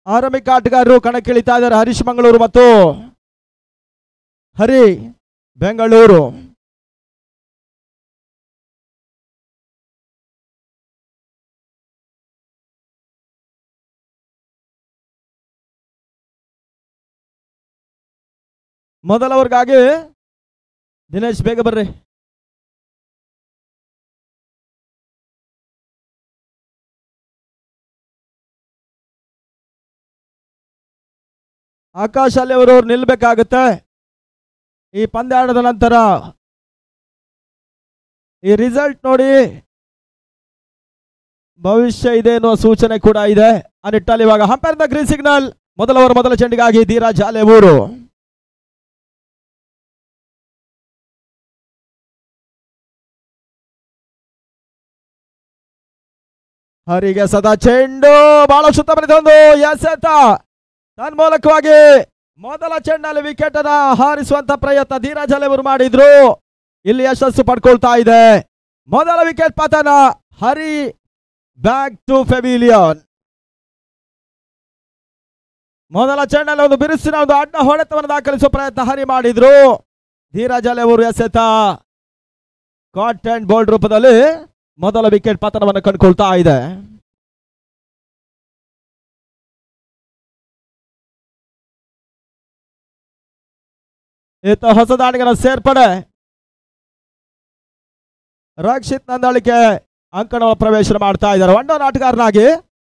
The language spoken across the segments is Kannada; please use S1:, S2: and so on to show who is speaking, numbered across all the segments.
S1: ಆರಂಭಿಕ ಆಟಗಾರರು ಕಣಕ್ಕಿಳಿತಾ ಇದ್ದಾರೆ ಹರೀಶ್ ಮಂಗಳೂರು ಮತ್ತು ಹರಿ ಬೆಂಗಳೂರು ಮೊದಲವರಿಗಾಗಿ ದಿನೇಶ್ ಬೇಗ ಬರ್ರಿ ಆಕಾಶ್ ಅಲ್ಲಿ ಅವರು ನಿಲ್ಬೇಕಾಗತ್ತೆ ಈ ಪಂದ್ಯಾಟದ ನಂತರ ಈ ರಿಸಲ್ಟ್ ನೋಡಿ ಭವಿಷ್ಯ ಇದೆ ಎನ್ನುವ ಸೂಚನೆ ಕೂಡ ಇದೆ ಆ ನಿಟ್ಟಲ್ಲಿ ಇವಾಗ ಹಂಪೈರ್ ದ ಗ್ರೀನ್ ಸಿಗ್ನಲ್ ಮೊದಲವರ ಮೊದಲ ಚೆಂಡಿಗಾಗಿ ಧೀರಾಜ್ ಜಾಲೆವೂರು ಹರಿಗೆ ಸದಾ ಚೆಂಡು ಬಹಳ ಸುತ್ತ ಬಂದಿದೆ ಒಂದು ಎಸೆತ ತನ್ಮೂಲಕವಾಗಿ ಮೊದಲ ಚೆಂಡಲ್ಲಿ ವಿಕೆಟ್ ಅನ್ನ ಹಾರಿಸುವಂತ ಪ್ರಯತ್ನ ಧೀರಾಜ್ ಅಲೆವರು ಮಾಡಿದ್ರು ಇಲ್ಲಿ ಯಶಸ್ಸು ಪಡ್ಕೊಳ್ತಾ ಇದೆ ಮೊದಲ ವಿಕೆಟ್ ಪತನ ಹರಿ ಬ್ಯಾಕ್ ಟು ಫೆವಿಲಿಯನ್ ಮೊದಲ ಚೆಂಡಲ್ಲಿ ಒಂದು ಬಿರುಸಿನ ಒಂದು ಅಡ್ಡ ಹೊಡೆತವನ್ನು ದಾಖಲಿಸುವ ಪ್ರಯತ್ನ ಹರಿ ಮಾಡಿದ್ರು ಧೀರಾಜ್ ಅಲೆವರು ಎಸೆತ ಕಾಟ್ ಅಂಡ್ ಬೋಲ್ಡ್ ರೂಪದಲ್ಲಿ ಮೊದಲ ವಿಕೆಟ್ ಪತನವನ್ನು ಕಂಡುಕೊಳ್ತಾ ಇದೆ ಈತ ಹೊಸ ದಾಣಿಗರ ಸೇರ್ಪಡೆ ರಕ್ಷಿತ್ ನಂದಾಳಿಕೆ ಅಂಕಣ ಪ್ರವೇಶ ಮಾಡ್ತಾ ಇದ್ದಾರೆ ಒನ್ ಡೌನ್ ಆಟಗಾರನಾಗಿ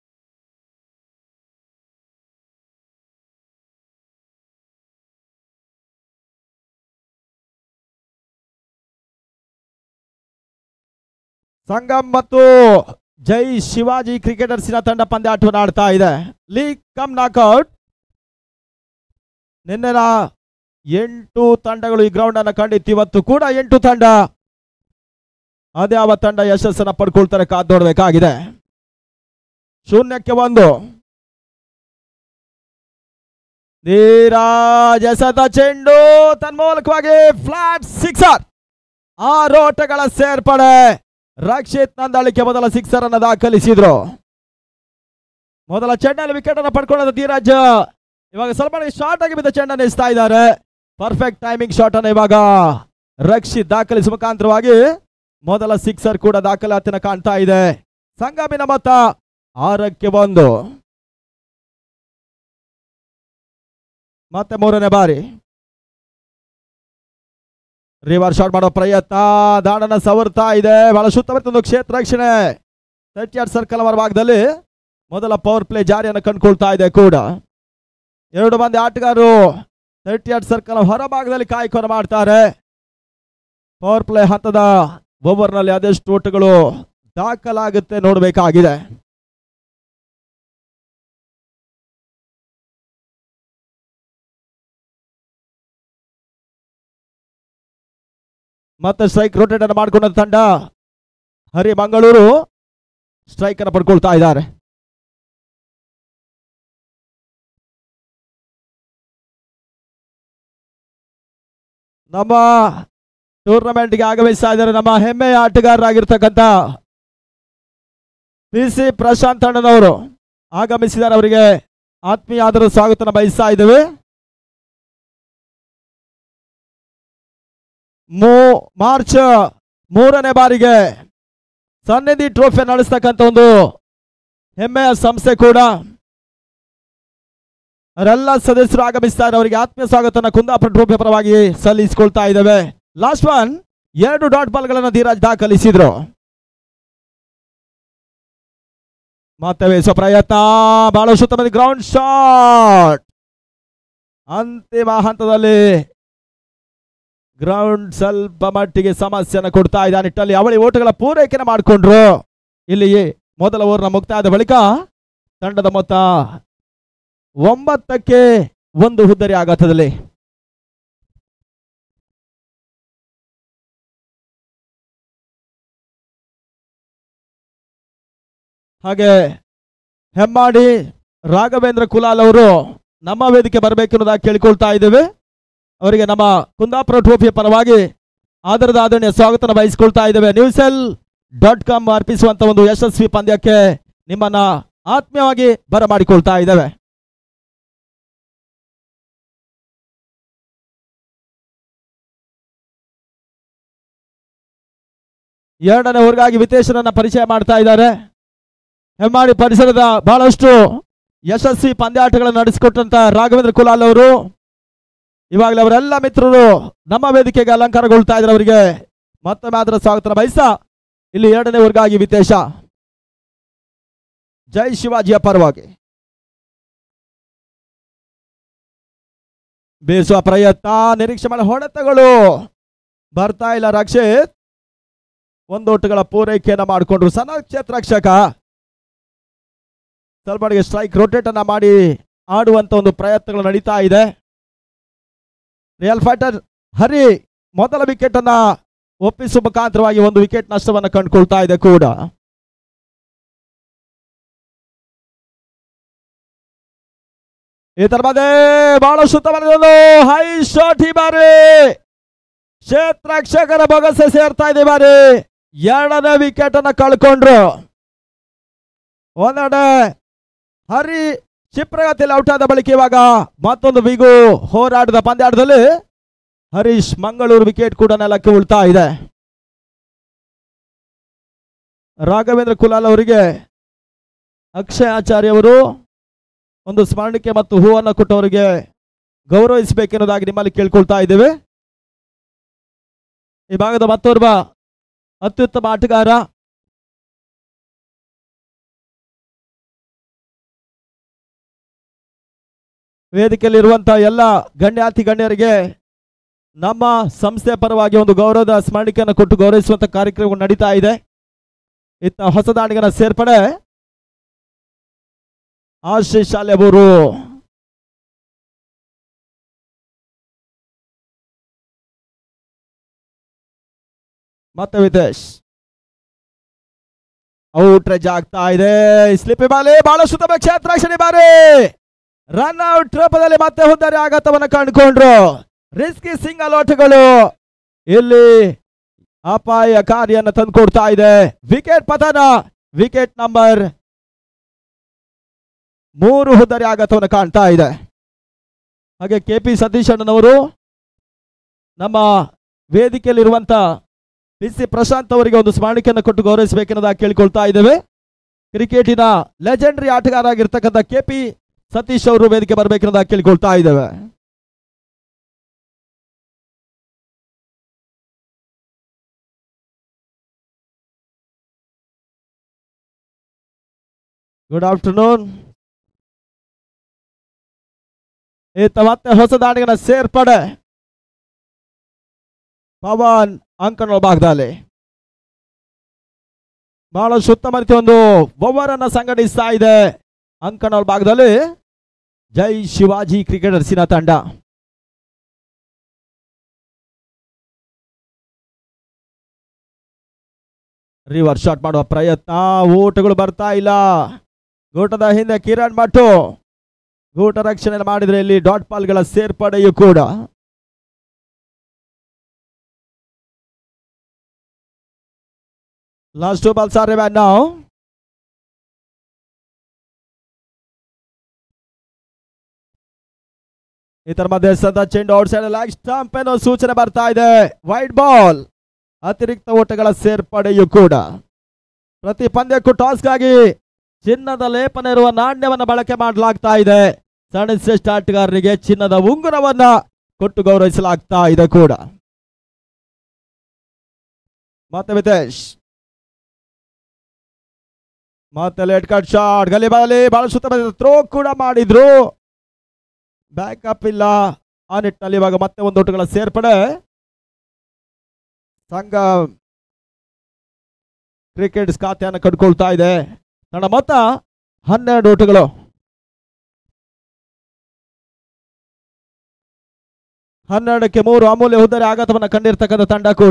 S1: ಸಂಗಮ್ ಮತ್ತು ಜೈ ಶಿವಾಜಿ ಕ್ರಿಕೆಟರ್ಸಿನ ತಂಡ ಪಂದ್ಯಾಟವನ್ನು ಆಡ್ತಾ ಇದೆ ಲೀಗ್ ಕಮ್ ನಾಕ್ಔಟ್ ನಿನ್ನೆನ ಎಂಟು ತಂಡಗಳು ಈ ಗ್ರೌಂಡ್ ಅನ್ನ ಕಂಡಿತ್ತು ಇವತ್ತು ಕೂಡ ಎಂಟು ತಂಡ ಅದ್ಯಾವ ತಂಡ ಯಶಸ್ಸನ್ನ ಪಡ್ಕೊಳ್ತಾರೆ ಕಾದ್ ನೋಡ್ಬೇಕಾಗಿದೆ ಶೂನ್ಯಕ್ಕೆ ಒಂದು ಧೀರಾಜ್ ಎಸೆತ ಚೆಂಡು ತನ್ಮೂಲಕವಾಗಿ ಫ್ಲಾಟ್ ಸಿಕ್ಸರ್ ಆರು ಓಟಗಳ ಸೇರ್ಪಡೆ ರಕ್ಷಿತ್ ನಂದಾಳಿಕೆ ಮೊದಲ ಸಿಕ್ಸರ್ ಅನ್ನ ದಾಖಲಿಸಿದ್ರು ಮೊದಲ ಚೆಂಡಲ್ಲಿ ವಿಕೆಟ್ ಅನ್ನ ಪಡ್ಕೊಳ್ಳೋದು ಧೀರಾಜ್ ಇವಾಗ ಸ್ವಲ್ಪ ಶಾರ್ಟ್ ಆಗಿ ಬಿದ್ದ ಚೆಂಡನ್ನು ಎಸ್ತಾ ಇದ್ದಾರೆ ಪರ್ಫೆಕ್ಟ್ ಟೈಮಿಂಗ್ ಶಾಟ್ ಅನ್ನು ಇವಾಗ ರಕ್ಷಿತ್ ದಾಖಲಿಸುವ ಮುಖಾಂತರವಾಗಿ ಮೊದಲ ಸಿಕ್ಸರ್ ಕೂಡ ದಾಖಲಾತಿನ ಕಾಣ್ತಾ ಇದೆ ಸಂಗಮಿನ ಮೊತ್ತ ಆರಕ್ಕೆ ಒಂದು ಮತ್ತೆ ಮೂರನೇ ಬಾರಿ ರಿವರ್ ಶಾಟ್ ಮಾಡೋ ಪ್ರಯತ್ನ ದಾಡನ ಸವರ್ತಾ ಇದೆ ಬಹಳ ಸುತ್ತಮುತ್ತ ಕ್ಷೇತ್ರ ರಕ್ಷಣೆ ತರ್ಟಿ ಸರ್ಕಲ್ ಅವರ ಭಾಗದಲ್ಲಿ ಮೊದಲ ಪವರ್ ಪ್ಲೇ ಜಾರಿಯನ್ನು ಕಂಡುಕೊಳ್ತಾ ಇದೆ ಕೂಡ ಎರಡು ಮಂದಿ ಆಟಗಾರರು ತರ್ಟಿ ಆಟ್ ಸರ್ಕಲ್ ಹೊರಭಾಗದಲ್ಲಿ ಕಾಯ್ಕೊನ ಮಾಡ್ತಾರೆ ಪವರ್ ಪ್ಲೇ ಹಂತದ ಓವರ್ನಲ್ಲಿ ಅದೆಷ್ಟು ಓಟಗಳು ದಾಖಲಾಗುತ್ತೆ ನೋಡಬೇಕಾಗಿದೆ ಮತ್ತೆ ಸ್ಟ್ರೈಕ್ ರೊಟೇಟ್ ಅನ್ನು ಮಾಡಿಕೊಂಡ ತಂಡ ಹರಿ ಮಂಗಳೂರು ಸ್ಟ್ರೈಕ್ ಅನ್ನು ಪಡ್ಕೊಳ್ತಾ ಇದ್ದಾರೆ ನಮ್ಮ ಟೂರ್ನಮೆಂಟ್ಗೆ ಆಗಮಿಸ್ತಾ ಇದ್ದಾರೆ ನಮ್ಮ ಹೆಮ್ಮೆಯ ಆಟಗಾರರಾಗಿರ್ತಕ್ಕಂಥ ಪಿ ಸಿ ಪ್ರಶಾಂತ್ ಅಣ್ಣನವರು ಆಗಮಿಸಿದ್ದಾರೆ ಅವರಿಗೆ ಆತ್ಮೀಯ ಆದರ ಸ್ವಾಗತನ ಬಯಸ್ತಾ ಇದ್ದೇವೆ ಮೂ ಮಾರ್ಚ್ ಮೂರನೇ ಬಾರಿಗೆ ಸನ್ನಿಧಿ ಟ್ರೋಫಿ ನಡೆಸ್ತಕ್ಕಂಥ ಒಂದು ಹೆಮ್ಮೆಯ ಸಂಸ್ಥೆ ಕೂಡ ಅವರೆಲ್ಲ ಸದಸ್ಯರು ಆಗಮಿಸ್ತಾರೆ ಅವರಿಗೆ ಆತ್ಮೀಯ ಸ್ವಾಗತನ ಕುಂದಾಪುರ ಟ್ರೋಫಿ ಪರವಾಗಿ ಸಲ್ಲಿಸಿಕೊಳ್ತಾ ಇದ್ದೇವೆ ಲಾಸ್ಟ್ ಒನ್ ಎರಡು ಡಾಟ್ ಬಾಲ್ಗಳನ್ನು ಧೀರಾಜ್ ದಾಖಲಿಸಿದ್ರು ಮತ್ತೆ ವೇಸುವ ಪ್ರಯತ್ನ ಬಹಳ ಸುತ್ತಮುತ್ತ ಗ್ರೌಂಡ್ ಶಾಟ್ ಅಂತಿಮ ಹಂತದಲ್ಲಿ ಗ್ರೌಂಡ್ ಸ್ವಲ್ಪ ಮಟ್ಟಿಗೆ ಸಮಸ್ಯೆಯನ್ನು ಕೊಡ್ತಾ ಇದೆ ಆ ನಿಟ್ಟಲ್ಲಿ ಅವಳಿ ಓಟಗಳ ಪೂರೈಕೆನ ಮಾಡಿಕೊಂಡ್ರು ಇಲ್ಲಿ ಮೊದಲ ಓವರ್ನ ಮುಕ್ತಾಯದ ಬಳಿಕ ತಂಡದ ಮೊತ್ತ ಒಂಬತ್ತಕ್ಕೆ ಒಂದು ಹುದ್ದರಿ ಆಘಾತದಲ್ಲಿ ಹಾಗೆ ಹೆಮ್ಮಾಡಿ ರಾಘವೇಂದ್ರ ಕುಲಾಲ್ ಅವರು ನಮ್ಮ ವೇದಿಕೆ ಬರಬೇಕೆನ್ನುವುದಾಗಿ ಕೇಳಿಕೊಳ್ತಾ ಇದ್ದೇವೆ ಅವರಿಗೆ ನಮ್ಮ ಕುಂದಾಪುರ ಟ್ರೋಫಿಯ ಪರವಾಗಿ ಆದರದ ಆದರಣೀಯ ಸ್ವಾಗತನ ಬಯಸಿಕೊಳ್ತಾ ಇದ್ದೇವೆ ನ್ಯೂಸೆಲ್ ಡಾಟ್ ಕಾಮ್ ಅರ್ಪಿಸುವಂತ ಒಂದು ಯಶಸ್ವಿ ಪಂದ್ಯಕ್ಕೆ ನಿಮ್ಮನ್ನ ಆತ್ಮೀಯವಾಗಿ ಬರಮಾಡಿಕೊಳ್ತಾ ಇದ್ದೇವೆ ಎರಡನೇ ಊರಿಗಾಗಿ ವಿತೇಶನನ್ನ ಪರಿಚಯ ಮಾಡ್ತಾ ಇದ್ದಾರೆ ಹೆಮ್ಮಾಡಿ ಪರಿಸರದ ಬಹಳಷ್ಟು ಯಶಸ್ವಿ ಪಂದ್ಯಾಟಗಳನ್ನು ನಡೆಸಿಕೊಟ್ಟಂತ ರಾಘವೇಂದ್ರ ಕುಲಾಲ್ ಅವರು ಇವಾಗಲೇ ಅವರೆಲ್ಲ ಮಿತ್ರರು ನಮ್ಮ ವೇದಿಕೆಗೆ ಅಲಂಕಾರಗೊಳ್ತಾ ಇದ್ದಾರೆ ಅವರಿಗೆ ಮತ್ತೊಮ್ಮೆ ಅದರ ಸ್ವಾಗತ ಬಯಸ ಇಲ್ಲಿ ಎರಡನೇ ಊರಿಗಾಗಿ ವಿತೇಶ ಜೈ ಶಿವಾಜಿಯ ಪರವಾಗಿ ಬೀಸುವ ಪ್ರಯತ್ನ ನಿರೀಕ್ಷೆ ಮಾಡಿ ಹೊಡೆತಗಳು ಬರ್ತಾ ಇಲ್ಲ ರಕ್ಷಿತ್ ಒಂದು ಒಟ್ಟುಗಳ ಪೂರೈಕೆಯನ್ನ ಮಾಡಿಕೊಂಡ್ರು ಸಣ್ಣ ಕ್ಷೇತ್ರ ರಕ್ಷಕ ಸ್ವಲ್ಪ ಮಟ್ಟಿಗೆ ಸ್ಟ್ರೈಕ್ ರೊಟೇಟ್ ಅನ್ನ ಮಾಡಿ ಆಡುವಂತ ಒಂದು ಪ್ರಯತ್ನಗಳು ನಡೀತಾ ಇದೆ ರಿಯಲ್ ಫೈಟರ್ ಹರಿ ಮೊದಲ ವಿಕೆಟ್ ಅನ್ನ ಒಪ್ಪಿಸುವ ಮುಖಾಂತರವಾಗಿ ಒಂದು ವಿಕೆಟ್ ನಷ್ಟವನ್ನ ಕಂಡುಕೊಳ್ತಾ ಇದೆ ಕೂಡ ಈ ತರ ಬಂದೆ ಬಹಳ ಸುತ್ತಮುತ್ತಲು ಹೈ ಶಾಟ್ ಈ ಬಾರಿ ಕ್ಷೇತ್ರಕ್ಷಕರ ಬೊಗಸೆ ಸೇರ್ತಾ ಇದೆ ಈ ಬಾರಿ ಎರಡನೇ ವಿಕೆಟ್ ಅನ್ನ ಕಳ್ಕೊಂಡ್ರು ಒಂದೆಡೆ ಹರಿ ಕ್ಷಿಪ್ರಗತಿಯಲ್ಲಿ ಔಟ್ ಆದ ಬಳಿಕ ಇವಾಗ ಮತ್ತೊಂದು ಬಿಗು ಹೋರಾಟದ ಪಂದ್ಯಾಟದಲ್ಲಿ ಹರೀಶ್ ಮಂಗಳೂರು ವಿಕೆಟ್ ಕೂಡ ನೆಲಕ್ಕೆ ಉಳ್ತಾ ಇದೆ ರಾಘವೇಂದ್ರ ಕುಲಾಲ್ ಅವರಿಗೆ ಅಕ್ಷಯ್ ಆಚಾರ್ಯ ಅವರು ಒಂದು ಸ್ಮರಣಿಕೆ ಮತ್ತು ಹೂವನ್ನು ಕೊಟ್ಟವರಿಗೆ ಗೌರವಿಸಬೇಕೆನ್ನೋದಾಗಿ ನಿಮ್ಮಲ್ಲಿ ಕೇಳ್ಕೊಳ್ತಾ ಇದ್ದೇವೆ ಈ ಭಾಗದ ಮತ್ತೋರ್ವ ಅತ್ಯುತ್ತಮ ಆಟಗಾರ ವೇದಿಕೆಯಲ್ಲಿರುವಂತಹ ಎಲ್ಲ ಗಣ್ಯಾತಿ ಗಣ್ಯರಿಗೆ ನಮ್ಮ ಸಂಸ್ಥೆ ಪರವಾಗಿ ಒಂದು ಗೌರವದ ಸ್ಮರಣಿಕೆಯನ್ನು ಕೊಟ್ಟು ಗೌರವಿಸುವಂತ ಕಾರ್ಯಕ್ರಮ ನಡೀತಾ ಇದೆ ಇತ್ತ ಹೊಸದಾಣಿಗನ ಸೇರ್ಪಡೆ ಆಶೀಶ್ ಶಾಲೆಯವರು ಮತ್ತೆ ವಿತೇಶ್ ಔಟ್ ರೇಜ್ ಆಗ್ತಾ ಇದೆ ಸ್ಲಿಪಿ ಬಾಲಿ ಬಹಳ ಸುತ್ತಮ ಕ್ಷೇತ್ರ ಶನಿ ಬಾರಿ ರನ್ ಔಟ್ ರೂಪದಲ್ಲಿ ಮತ್ತೆ ಹುದ್ದರಿ ಆಘಾತವನ್ನು ಕಂಡುಕೊಂಡ್ರು ರಿಸ್ಕಿ ಸಿಂಗಲ್ ಓಟಗಳು ಇಲ್ಲಿ ಅಪಾಯಕಾರಿಯನ್ನು ತಂದುಕೊಡ್ತಾ ಇದೆ ವಿಕೆಟ್ ಪತನ ವಿಕೆಟ್ ನಂಬರ್ ಮೂರು ಹುದ್ದರಿ ಆಘಾತವನ್ನು ಕಾಣ್ತಾ ಇದೆ ಹಾಗೆ ಕೆ ಪಿ ಸತೀಶ್ ಅಣ್ಣನವರು ನಮ್ಮ ವೇದಿಕೆಯಲ್ಲಿರುವಂತ ಪಿ ಸಿ ಪ್ರಶಾಂತ್ ಅವರಿಗೆ ಒಂದು ಸ್ಮರಣಿಕೆಯನ್ನು ಕೊಟ್ಟು ಗೌರವಿಸಬೇಕೆನ್ನೋದಾಗಿ ಕೇಳಿಕೊಳ್ತಾ ಇದ್ದೇವೆ ಕ್ರಿಕೆಟಿನ ಲೆಜೆಂಡರಿ ಆಟಗಾರ ಆಗಿರ್ತಕ್ಕಂಥ ಕೆ ಪಿ ಸತೀಶ್ ಅವರು ವೇದಿಕೆ ಬರಬೇಕೆನ್ನೋದಾಗಿ ಕೇಳಿಕೊಳ್ತಾ ಇದ್ದೇವೆ ಗುಡ್ ಆಫ್ಟರ್ನೂನ್ ಈತ ಮತ್ತೆ ಹೊಸ ದಾಣಿಗನ ಸೇರ್ಪಡೆ ಪವನ್ ಅಂಕಣ ಭಾಗದಲ್ಲಿ ಬಹಳ ಉತ್ತಮ ರೀತಿ ಒಂದು ಓವರ್ ಅನ್ನ ಸಂಘಟಿಸ್ತಾ ಇದೆ ಅಂಕಣ ಭಾಗದಲ್ಲಿ ಜೈ ಶಿವಾಜಿ ಕ್ರಿಕೆಟರ್ಸಿನ ತಂಡ ರಿವರ್ ಶಾಟ್ ಮಾಡುವ ಪ್ರಯತ್ನ ಊಟಗಳು ಬರ್ತಾ ಇಲ್ಲ ಗೂಟದ ಹಿಂದೆ ಕಿರಣ್ ಭಟ್ಟು ಗೂಟ ರಕ್ಷಣೆ ಮಾಡಿದ್ರೆ ಇಲ್ಲಿ ಡಾಟ್ ಪಾಲ್ಗಳ ಸೇರ್ಪಡೆಯೂ ಕೂಡ last two ball are remain ನಾವು ಇತರ ಮಧ್ಯೆ ಸದಾ ಚೆಂಡು ಔಟ್ ಸೈಡ್ ಲಾಗ್ ಸ್ಟಂಪ್ ಏನೋ ಸೂಚನೆ ಬರ್ತಾ ಇದೆ ವೈಟ್ ಬಾಲ್ ಅತಿರಿಕ್ತ ಓಟಗಳ ಸೇರ್ಪಡೆಯೂ ಕೂಡ ಪ್ರತಿ ಪಂದ್ಯಕ್ಕೂ ಟಾಸ್ಗಾಗಿ ಚಿನ್ನದ ಲೇಪನ ಇರುವ ನಾಣ್ಯವನ್ನ ಬಳಕೆ ಮಾಡಲಾಗ್ತಾ ಇದೆ ಸಣ್ಣ ಶ್ರೇಷ್ಠ ಆಟಗಾರರಿಗೆ ಚಿನ್ನದ ಉಂಗುರವನ್ನ ಕೊಟ್ಟು ಗೌರವಿಸಲಾಗ್ತಾ ಇದೆ ಕೂಡ ಮತ್ತೆ ವಿತೇಶ್ ಮತ್ತೆ ಲೇಟ್ ಕಟ್ ಶಾಟ್ ಗಲಿ ಬಾಲಿ ಬಹಳ ಸುತ್ತ ಥ್ರೋ ಕೂಡ ಮಾಡಿದ್ರು ಬ್ಯಾಕಪ್ ಇಲ್ಲ ಆ ನಿಟ್ಟಿನಲ್ಲಿ ಇವಾಗ ಮತ್ತೆ ಒಂದು ಓಟಗಳ ಸೇರ್ಪಡೆ ಸಂಘ ಕ್ರಿಕೆಟ್ ಖಾತೆಯನ್ನು ಕಟ್ಕೊಳ್ತಾ ಇದೆ ತಂಡ ಮೊತ್ತ ಹನ್ನೆರಡು ಓಟಗಳು ಹನ್ನೆರಡಕ್ಕೆ ಮೂರು ಅಮೂಲ್ಯ ಹುದ್ದರಿ ಆಘಾತವನ್ನು ಕಂಡಿರ್ತಕ್ಕಂಥ ತಂಡ ಕೂಡ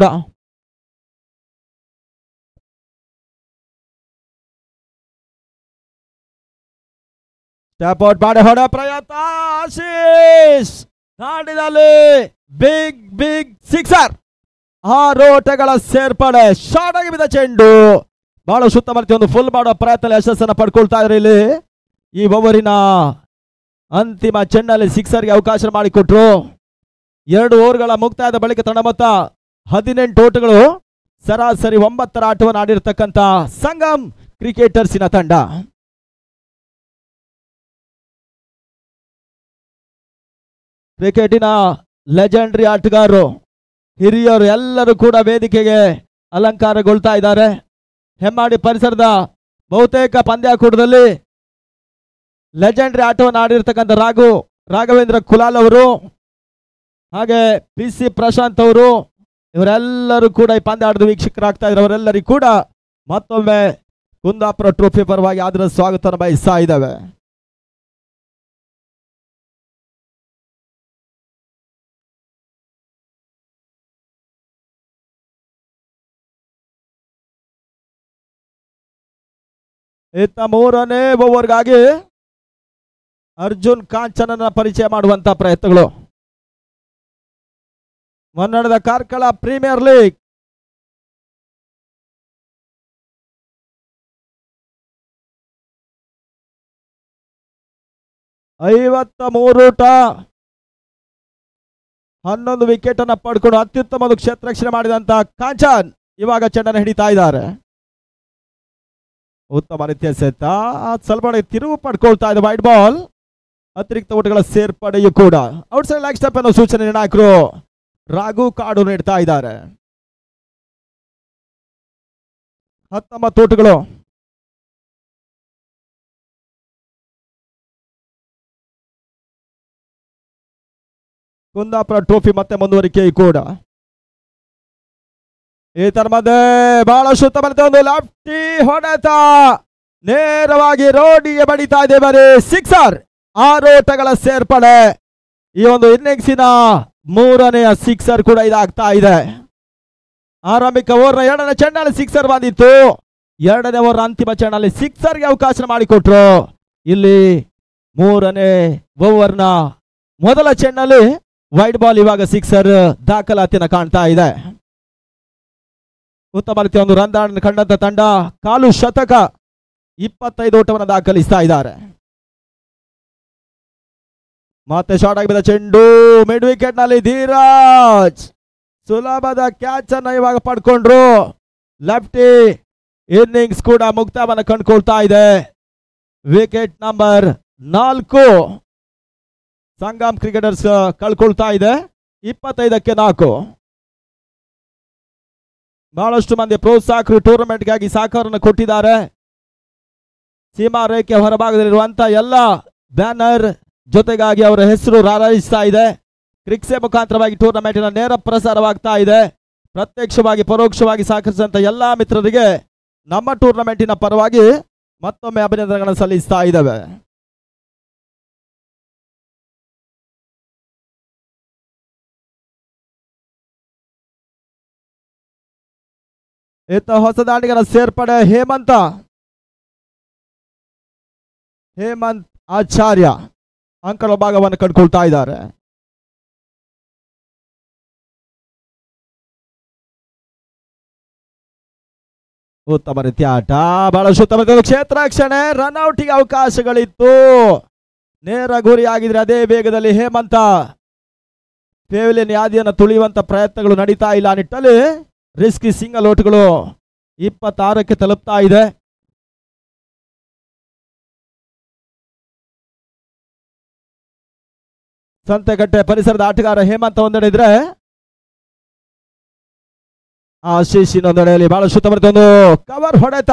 S1: ಸ್ಟ್ಯಾಪ್ ಔಟ್ ಮಾಡಿ ಹೊಡ ಪ್ರಯತ್ನ ಆಶೀಶ್ ನಾಡಿನಲ್ಲಿ ಬಿಗ್ ಬಿಗ್ ಸಿಕ್ಸರ್ ಆರು ಓಟಗಳ ಸೇರ್ಪಡೆ ಶಾರ್ಟ್ ಆಗಿ ಬಿದ್ದ ಚೆಂಡು ಬಹಳ ಸುತ್ತಮುತ್ತ ಒಂದು ಫುಲ್ ಮಾಡೋ ಪ್ರಯತ್ನ ಯಶಸ್ಸನ್ನು ಪಡ್ಕೊಳ್ತಾ ಇದ್ರೆ ಇಲ್ಲಿ ಈ ಓವರಿನ ಅಂತಿಮ ಚೆಂಡಲ್ಲಿ ಸಿಕ್ಸರ್ಗೆ ಅವಕಾಶ ಮಾಡಿಕೊಟ್ರು ಎರಡು ಓವರ್ಗಳ ಮುಕ್ತಾಯದ ಬಳಿಕ ತಂಡ ಮೊತ್ತ ಹದಿನೆಂಟು ಓಟಗಳು ಸರಾಸರಿ ಒಂಬತ್ತರ ಆಟವನ್ನು ಆಡಿರ್ತಕ್ಕಂಥ ಸಂಗಮ್ ಕ್ರಿಕೆಟರ್ಸಿನ ತಂಡ ಕ್ರಿಕೆಟಿನ ಲೆಜೆಂಡ್ರಿ ಆಟಗಾರರು ಹಿರಿಯರು ಎಲ್ಲರೂ ಕೂಡ ವೇದಿಕೆಗೆ ಅಲಂಕಾರಗೊಳ್ತಾ ಇದ್ದಾರೆ ಹೆಮ್ಮಾಡಿ ಪರಿಸರದ ಬಹುತೇಕ ಪಂದ್ಯಾಕೂಟದಲ್ಲಿ ಲೆಜೆಂಡ್ರಿ ಆಟವನ್ನು ಆಡಿರ್ತಕ್ಕಂಥ ರಾಘು ರಾಘವೇಂದ್ರ ಕುಲಾಲ್ ಅವರು ಹಾಗೆ ಪಿ ಸಿ ಪ್ರಶಾಂತ್ ಅವರು ಇವರೆಲ್ಲರೂ ಕೂಡ ಈ ಪಂದ್ಯ ಆಡಿದ ವೀಕ್ಷಕರಾಗ್ತಾ ಇದ್ದಾರೆ ಅವರೆಲ್ಲರಿಗೂ ಕೂಡ ಮತ್ತೊಮ್ಮೆ ಕುಂದಾಪುರ ಟ್ರೋಫಿ ಪರವಾಗಿ ಆದರ ಸ್ವಾಗತವನ್ನು ಬಯಸ್ತಾ ಇದ್ದಾವೆ ಇತ್ತ ಮೂರನೇ ಓವರ್ಗಾಗಿ ಅರ್ಜುನ್ ಕಾಂಚನನ ಪರಿಚಯ ಮಾಡುವಂತ ಪ್ರಯತ್ನಗಳು ಮನ್ನಡದ ಕಾರ್ಕಳ ಪ್ರೀಮಿಯರ್ ಲೀಗ್ ಐವತ್ತ ಮೂರು ಟ ಹನ್ನೊಂದು ವಿಕೆಟ್ ಅನ್ನ ಪಡ್ಕೊಂಡು ಅತ್ಯುತ್ತಮ ಒಂದು ಕ್ಷೇತ್ರ ರಕ್ಷಣೆ ಮಾಡಿದಂತ ಕಾಂಚನ್ ಇವಾಗ ಚೆಂಡನ್ನು ಹಿಡಿತಾ ಇದ್ದಾರೆ ಉತ್ತಮ ರೀತಿಯ ಸೆತ್ತ ಸ್ವಲ್ಪ ತಿರುವು ಪಡ್ಕೊಳ್ತಾ ಇದೆ ವೈಟ್ ಬಾಲ್ ಅತಿರಿಕ್ತ ಓಟಗಳ ಸೇರ್ಪಡೆಯೂ ಕೂಡ ಔಟ್ ಸೈಡ್ ಲೆಗ್ ಸ್ಟೆಪ್ ಅನ್ನೋ ಸೂಚನೆ ನಿರ್ಣಾಯಕರು ರಾಘು ಕಾಡು ನೀಡ್ತಾ ಇದ್ದಾರೆ ಹತ್ತೊಂಬತ್ತು ಓಟಗಳು ಕುಂದಾಪುರ ಟ್ರೋಫಿ ಮತ್ತೆ ಮುಂದುವರಿಕೆ ಕೂಡ ಈ ತರ ಮಧ್ಯೆ ಬಹಳಷ್ಟು ಉತ್ತಮ ರೀತಿಯ ಒಂದು ಲೆಫ್ಟಿ ಹೊಡೆತ ನೇರವಾಗಿ ರೋಡಿಗೆ ಬಡಿತಾ ಇದೆ ಬರೀ ಸಿಕ್ಸರ್ ಆರು ಓಟಗಳ ಸೇರ್ಪಡೆ ಈ ಒಂದು ಇನ್ನಿಂಗ್ಸಿನ ಮೂರನೆಯ ಸಿಕ್ಸರ್ ಕೂಡ ಇದಾಗ್ತಾ ಇದೆ ಆರಂಭಿಕ ಓವರ್ನ ಎರಡನೇ ಚೆಂಡಲ್ಲಿ ಸಿಕ್ಸರ್ ಬಂದಿತ್ತು ಎರಡನೇ ಓವರ್ ಅಂತಿಮ ಚೆಂಡಲ್ಲಿ ಸಿಕ್ಸರ್ಗೆ ಅವಕಾಶ ಮಾಡಿಕೊಟ್ರು ಇಲ್ಲಿ ಮೂರನೇ ಓವರ್ನ ಮೊದಲ ಚೆಂಡಲ್ಲಿ ವೈಟ್ ಬಾಲ್ ಇವಾಗ ಸಿಕ್ಸರ್ ದಾಖಲಾತಿನ ಕಾಣ್ತಾ ಇದೆ ಉತ್ತಮ ರೀತಿಯ ಒಂದು ರನ್ ಕಂಡಂತ ತಂಡ ಕಾಲು ಶತಕ ಇಪ್ಪತ್ತೈದು ಓಟವನ್ನು ದಾಖಲಿಸ್ತಾ ಇದ್ದಾರೆ ಮತ್ತೆ ಶಾರ್ಟ್ ಆಗಿ ಬಿದ್ದ ಚೆಂಡು ಮಿಡ್ ವಿಕೆಟ್ ನಲ್ಲಿ ಧೀರಾಜ್ ಸುಲಭದ ಕ್ಯಾಚ್ ಅನ್ನ ಇವಾಗ ಪಡ್ಕೊಂಡ್ರು ಲೆಫ್ಟಿ ಇನ್ನಿಂಗ್ಸ್ ಕೂಡ ಮುಕ್ತಾಯವನ್ನು ಕಂಡುಕೊಳ್ತಾ ಇದೆ ವಿಕೆಟ್ ನಂಬರ್ ನಾಲ್ಕು ಸಂಗಮ್ ಕ್ರಿಕೆಟರ್ಸ್ ಕಳ್ಕೊಳ್ತಾ ಇದೆ ಇಪ್ಪತ್ತೈದಕ್ಕೆ ನಾಲ್ಕು ಬಹಳಷ್ಟು ಮಂದಿ ಪ್ರೋತ್ಸಾಹಕರು ಟೂರ್ನಮೆಂಟ್ಗಾಗಿ ಸಹಕಾರವನ್ನು ಕೊಟ್ಟಿದ್ದಾರೆ ಸೀಮಾ ರೇಖೆ ಹೊರಭಾಗದಲ್ಲಿರುವಂತ ಎಲ್ಲ ಬ್ಯಾನರ್ ಜೊತೆಗಾಗಿ ಅವರ ಹೆಸರು ರಾರಾಜಿಸ್ತಾ ಇದೆ ಕ್ರಿಕ್ಸೆ ಮುಖಾಂತರವಾಗಿ ಟೂರ್ನಮೆಂಟಿನ ನೇರ ಪ್ರಸಾರವಾಗ್ತಾ ಇದೆ ಪ್ರತ್ಯಕ್ಷವಾಗಿ ಪರೋಕ್ಷವಾಗಿ ಸಹಕರಿಸಿದಂತ ಎಲ್ಲಾ ಮಿತ್ರರಿಗೆ ನಮ್ಮ ಟೂರ್ನಮೆಂಟಿನ ಪರವಾಗಿ ಮತ್ತೊಮ್ಮೆ ಅಭಿನಂದನೆಗಳನ್ನು ಸಲ್ಲಿಸ್ತಾ ಇದ್ದಾವೆ ಇತ್ತ ಹೊಸ ದಾಂಡಿಗರ ಸೇರ್ಪಡೆ ಹೇಮಂತ ಹೇಮಂತ್ ಆಚಾರ್ಯ ಅಂಕಣ ಭಾಗವನ್ನು ಕಂಡುಕೊಳ್ತಾ ಇದ್ದಾರೆ ಉತ್ತಮ ರೀತಿಯ ಆಟ ಬಹಳಷ್ಟು ಉತ್ತಮ ರೀತಿಯ ಕ್ಷೇತ್ರ ರಕ್ಷಣೆ ರನ್ಔಟಿಗೆ ಅವಕಾಶಗಳಿತ್ತು ನೇರ ಗುರಿಯಾಗಿದ್ರೆ ಅದೇ ವೇಗದಲ್ಲಿ ಹೇಮಂತ ಪೇವಿಲಿಯನ್ ಯಾದಿಯನ್ನು ತುಳಿಯುವಂತ ಪ್ರಯತ್ನಗಳು ನಡೀತಾ ಇಲ್ಲ ಆ ನಿಟ್ಟಲ್ಲಿ ರಿಸ್ಕಿ ಸಿಂಗಲ್ ಓಟ್ಗಳು ಇಪ್ಪತ್ತಾರಕ್ಕೆ ತಲುಪ್ತಾ ಇದೆ ಸಂತೆಗಟ್ಟೆ ಪರಿಸರದ ಆಟಗಾರ ಹೇಮಂತ ಒಂದೆಡೆ ಇದ್ರೆ ಆಶೀಶ್ ಇನ್ನೊಂದೆಡೆಯಲ್ಲಿ ಬಹಳಷ್ಟು ಉತ್ತಮ ರೀತಿಯ ಒಂದು ಕವರ್ ಹೊಡೆತ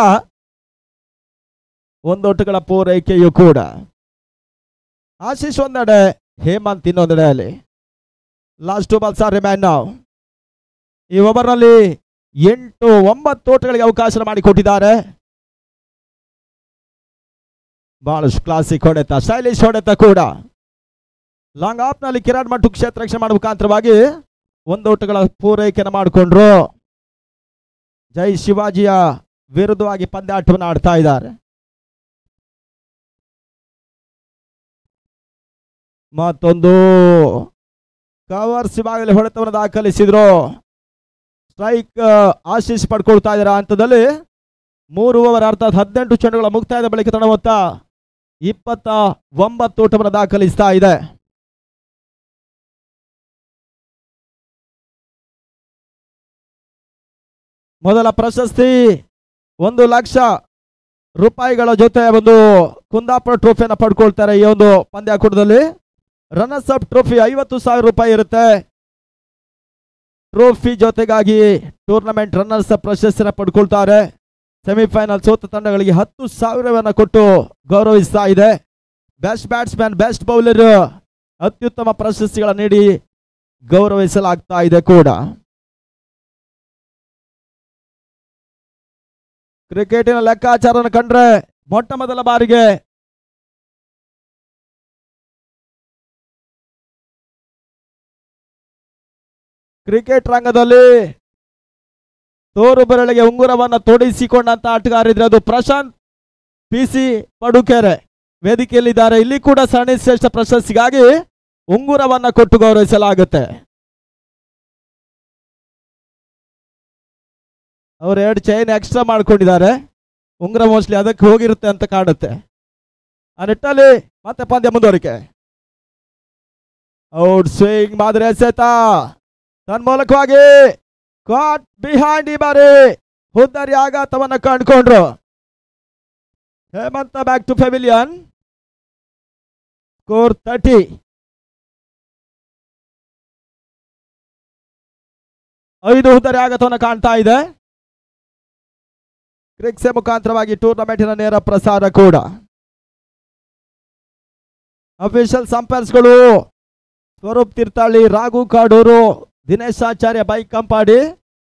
S1: ಒಂದೊಟ್ಟುಗಳ ಪೂರೈಕೆಯೂ ಕೂಡ ಆಶೀಶ್ ಒಂದೆಡೆ ಹೇಮಂತ್ ಇನ್ನೊಂದೆಡೆಯಲ್ಲಿ last two ball are remain ನಾವು ಈ ಓವರ್ನಲ್ಲಿ ಎಂಟು ಒಂಬತ್ತು ಓಟಗಳಿಗೆ ಅವಕಾಶ ಮಾಡಿಕೊಟ್ಟಿದ್ದಾರೆ ಬಹಳಷ್ಟು ಕ್ಲಾಸಿಕ್ ಹೊಡೆತ ಸ್ಟೈಲಿಶ್ ಹೊಡೆತ ಕೂಡ ಲಾಂಗ್ ಆಫ್ ನಲ್ಲಿ ಕಿರಾಟ್ ಮಟ್ಟು ಕ್ಷೇತ್ರ ರಕ್ಷಣೆ ಮಾಡುವ ಮುಖಾಂತರವಾಗಿ ಒಂದು ಓಟಗಳ ಪೂರೈಕೆಯನ್ನು ಮಾಡಿಕೊಂಡ್ರು ಜೈ ಶಿವಾಜಿಯ ವಿರುದ್ಧವಾಗಿ ಪಂದ್ಯಾಟವನ್ನು ಆಡ್ತಾ ಇದ್ದಾರೆ ಮತ್ತೊಂದು ಕವರ್ಸ್ ಇವಾಗಲೇ ಹೊಡೆತವನ್ನು ದಾಖಲಿಸಿದ್ರು ಸ್ಟ್ರೈಕ್ ಆಶೀಸ್ ಪಡ್ಕೊಳ್ತಾ ಇದ್ದಾರೆ ಆ ಹಂತದಲ್ಲಿ ಮೂರು ಓವರ್ ಅರ್ಥಾತ್ ಹದಿನೆಂಟು ಚೆಂಡುಗಳ ಮುಕ್ತಾಯದ ಬಳಿಕ ತಂಡ ಮೊತ್ತ ಇಪ್ಪತ್ತ ಒಂಬತ್ತು ಓಟವನ್ನು ದಾಖಲಿಸ್ತಾ ಇದೆ ಮೊದಲ ಪ್ರಶಸ್ತಿ ಒಂದು ಲಕ್ಷ ರೂಪಾಯಿಗಳ ಜೊತೆ ಒಂದು ಕುಂದಾಪುರ ಟ್ರೋಫಿಯನ್ನು ಪಡ್ಕೊಳ್ತಾರೆ ಈ ಒಂದು ಪಂದ್ಯಾಕೂಟದಲ್ಲಿ ರನ್ನರ್ಸ್ ಅಪ್ ಟ್ರೋಫಿ ಐವತ್ತು ಸಾವಿರ ರೂಪಾಯಿ ಇರುತ್ತೆ ಟ್ರೋಫಿ ಜೊತೆಗಾಗಿ ಟೂರ್ನಮೆಂಟ್ ರನ್ನರ್ಸ್ ಅಪ್ ಪ್ರಶಸ್ತಿನ ಪಡ್ಕೊಳ್ತಾರೆ ಸೆಮಿಫೈನಲ್ ಸೋತ ತಂಡಗಳಿಗೆ ಹತ್ತು ಸಾವಿರವನ್ನ ಕೊಟ್ಟು ಗೌರವಿಸ್ತಾ ಇದೆ ಬೆಸ್ಟ್ ಬ್ಯಾಟ್ಸ್ಮನ್ ಬೆಸ್ಟ್ ಬೌಲರ್ ಅತ್ಯುತ್ತಮ ಪ್ರಶಸ್ತಿಗಳ ನೀಡಿ ಗೌರವಿಸಲಾಗ್ತಾ ಇದೆ ಕೂಡ ಕ್ರಿಕೆಟಿನ ಲೆಕ್ಕಾಚಾರನ ಕಂಡ್ರೆ ಮೊಟ್ಟ ಮೊದಲ ಬಾರಿಗೆ ಕ್ರಿಕೆಟ್ ರಂಗದಲ್ಲಿ ತೋರು ಬೆರಳಿಗೆ ಉಂಗುರವನ್ನ ತೊಡಿಸಿಕೊಂಡಂತ ಆಟಗಾರಿದ್ರೆ ಅದು ಪ್ರಶಾಂತ್ ಪಿ ಸಿ ಪಡುಕೆರೆ ವೇದಿಕೆಯಲ್ಲಿದ್ದಾರೆ ಇಲ್ಲಿ ಕೂಡ ಸರಣಿ ಶ್ರೇಷ್ಠ ಪ್ರಶಸ್ತಿಗಾಗಿ ಉಂಗುರವನ್ನ ಕೊಟ್ಟು ಗೌರವಿಸಲಾಗುತ್ತೆ ಅವ್ರು ಎರಡು ಚೈನ್ ಎಕ್ಸ್ಟ್ರಾ ಮಾಡ್ಕೊಂಡಿದ್ದಾರೆ ಉಂಗುರ ಮೋಸ್ಟ್ಲಿ ಅದಕ್ಕೆ ಹೋಗಿರುತ್ತೆ ಅಂತ ಕಾಣುತ್ತೆ ಆ ನಿಟ್ಟಲ್ಲಿ ಮತ್ತೆ ಪಂದ್ಯ ಮುಂದುವರಿಕೆ ಔಟ್ ಸ್ವಿಂಗ್ ಮಾದರಿ ಎಸೆತ ತನ್ಮೂಲಕವಾಗಿ ಕಾಟ್ ಬಿಹೈಂಡ್ ಈ ಬಾರಿ ಹುದ್ದರಿ ಆಘಾತವನ್ನ ಕಂಡುಕೊಂಡ್ರು Hemanth back to pavilion score thirty ಐದು ಹುದ್ದರಿ ಆಘಾತವನ್ನು ಕಾಣ್ತಾ ಇದೆ ಕ್ರಿಕ್ಸೆ ಮುಖಾಂತರವಾಗಿ ಟೂರ್ನಮೆಂಟಿನ ನೇರ ಪ್ರಸಾರ ಕೂಡ ಅಫಿಷಿಯಲ್ ಸಂಪರ್ಸ್ಗಳು ಸ್ವರೂಪ್ ತೀರ್ಥಹಳ್ಳಿ ರಾಘು ಕಾಡೂರು ದಿನೇಶ್ ಆಚಾರ್ಯ ಬೈಕ್ ಕಂಪಾಡಿ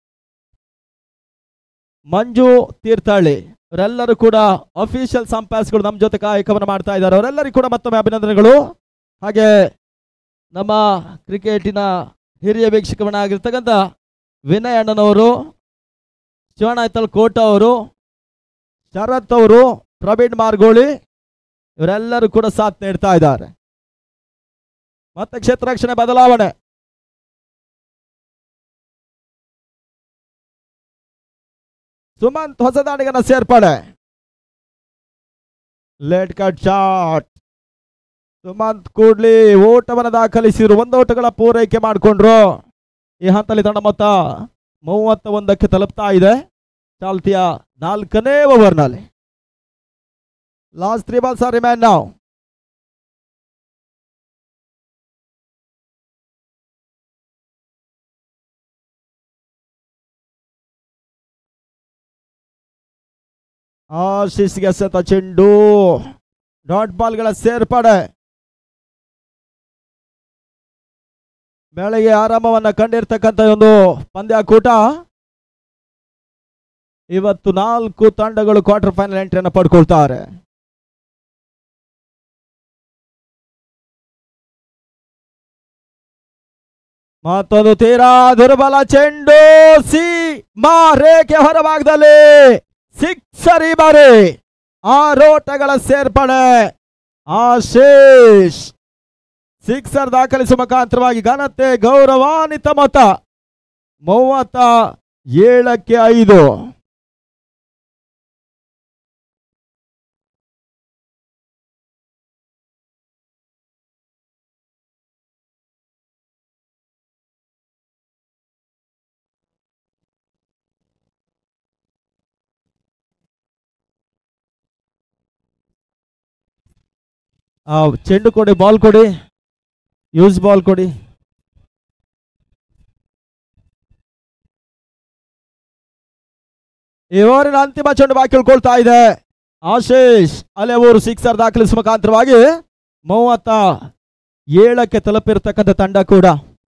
S1: ಮಂಜು ತೀರ್ಥಹಳ್ಳಿ ಇವರೆಲ್ಲರೂ ಕೂಡ ಅಫಿಷಿಯಲ್ ಸಂಪಾಸ್ಗಳು ನಮ್ಮ ಜೊತೆ ಕಾಯಕವನ್ನು ಮಾಡ್ತಾ ಇದ್ದಾರೆ ಅವರೆಲ್ಲರಿಗೂ ಕೂಡ ಮತ್ತೊಮ್ಮೆ ಅಭಿನಂದನೆಗಳು ಹಾಗೆ ನಮ್ಮ ಕ್ರಿಕೆಟಿನ ಹಿರಿಯ ವೀಕ್ಷಕವನ್ನಾಗಿರ್ತಕ್ಕಂಥ ವಿನಯ್ ಅಣ್ಣನವರು ಶಿವಣ್ಣ ಕೋಟ ಅವರು ಶರತ್ ಅವರು ಪ್ರವೀಣ್ ಮಾರ್ಗೋಳಿ ಇವರೆಲ್ಲರೂ ಕೂಡ ಸಾಥ್ ನೀಡ್ತಾ ಇದ್ದಾರೆ ಮತ್ತೆ ಕ್ಷೇತ್ರ ರಕ್ಷಣೆ ಬದಲಾವಣೆ ಸುಮಂತ್ ಹೊಸ ದಾಳಿಗನ ಸೇರ್ಪಡೆ ಲೇಟ್ ಕಟ್ ಶಾಟ್ ಸುಮಂತ್ ಕೂಡ್ಲಿ ಓಟವನ್ನು ದಾಖಲಿಸಿರು ಒಂದು ಓಟಗಳ ಪೂರೈಕೆ ಮಾಡಿಕೊಂಡ್ರು ಈ ಹಂತದಲ್ಲಿ ತಂಡ ಮೊತ್ತ ಮೂವತ್ತ ಒಂದಕ್ಕೆ ತಲುಪ್ತಾ ಇದೆ ಚಾಲ್ತಿಯ ನಾಲ್ಕನೇ ಓವರ್ನಲ್ಲಿ last three balls are remain ನಾವು ಆಶೀಸ್ಗೆ ಸತ ಚೆಂಡು ಡಾಟ್ ಬಾಲ್ಗಳ ಸೇರ್ಪಡೆ ಬೆಳಗ್ಗೆ ಆರಂಭವನ್ನ ಕಂಡಿರ್ತಕ್ಕಂಥ ಒಂದು ಪಂದ್ಯಾಕೂಟ ಇವತ್ತು ನಾಲ್ಕು ತಂಡಗಳು ಕ್ವಾರ್ಟರ್ ಫೈನಲ್ ಎಂಟ್ರಿಯನ್ನು ಪಡ್ಕೊಳ್ತಾರೆ ಮತ್ತೊಂದು ತೀರಾ ದುರ್ಬಲ ಚೆಂಡು ಸಿ ಮಾ ರೇಖೆ ಹೊರಭಾಗದಲ್ಲಿ ಸಿಕ್ಸರ್ ಈ ಬಾರಿ ಆರೋಟಗಳ ಸೇರ್ಪಡೆ ಆಶೀಶ್ ಸಿಕ್ಸರ್ ದಾಖಲಿಸುವ ಮುಖಾಂತರವಾಗಿ ಘನತೆ ಗೌರವಾನ್ವಿತ ಮೊತ್ತ ಮೂವತ್ತ ಏಳಕ್ಕೆ ಐದು ಆ, ಚೆಂಡು ಕೊಡಿ ಬಾಲ್ ಕೊಡಿ ಯೂಸ್ ಬಾಲ್ ಕೊಡಿ ಈ ಓವರಿನ ಅಂತಿಮ ಚೆಂಡು ಬಾಕಿ ಉಳ್ಕೊಳ್ತಾ ಇದೆ ಆಶೀಶ್ ಅಲೆ ಊರು ಸಿಕ್ಸರ್ ದಾಖಲಿಸುವ ಮುಖಾಂತರವಾಗಿ ಮೂವತ್ತ ಏಳಕ್ಕೆ ತಲುಪಿರ್ತಕ್ಕಂಥ ತಂಡ ಕೂಡ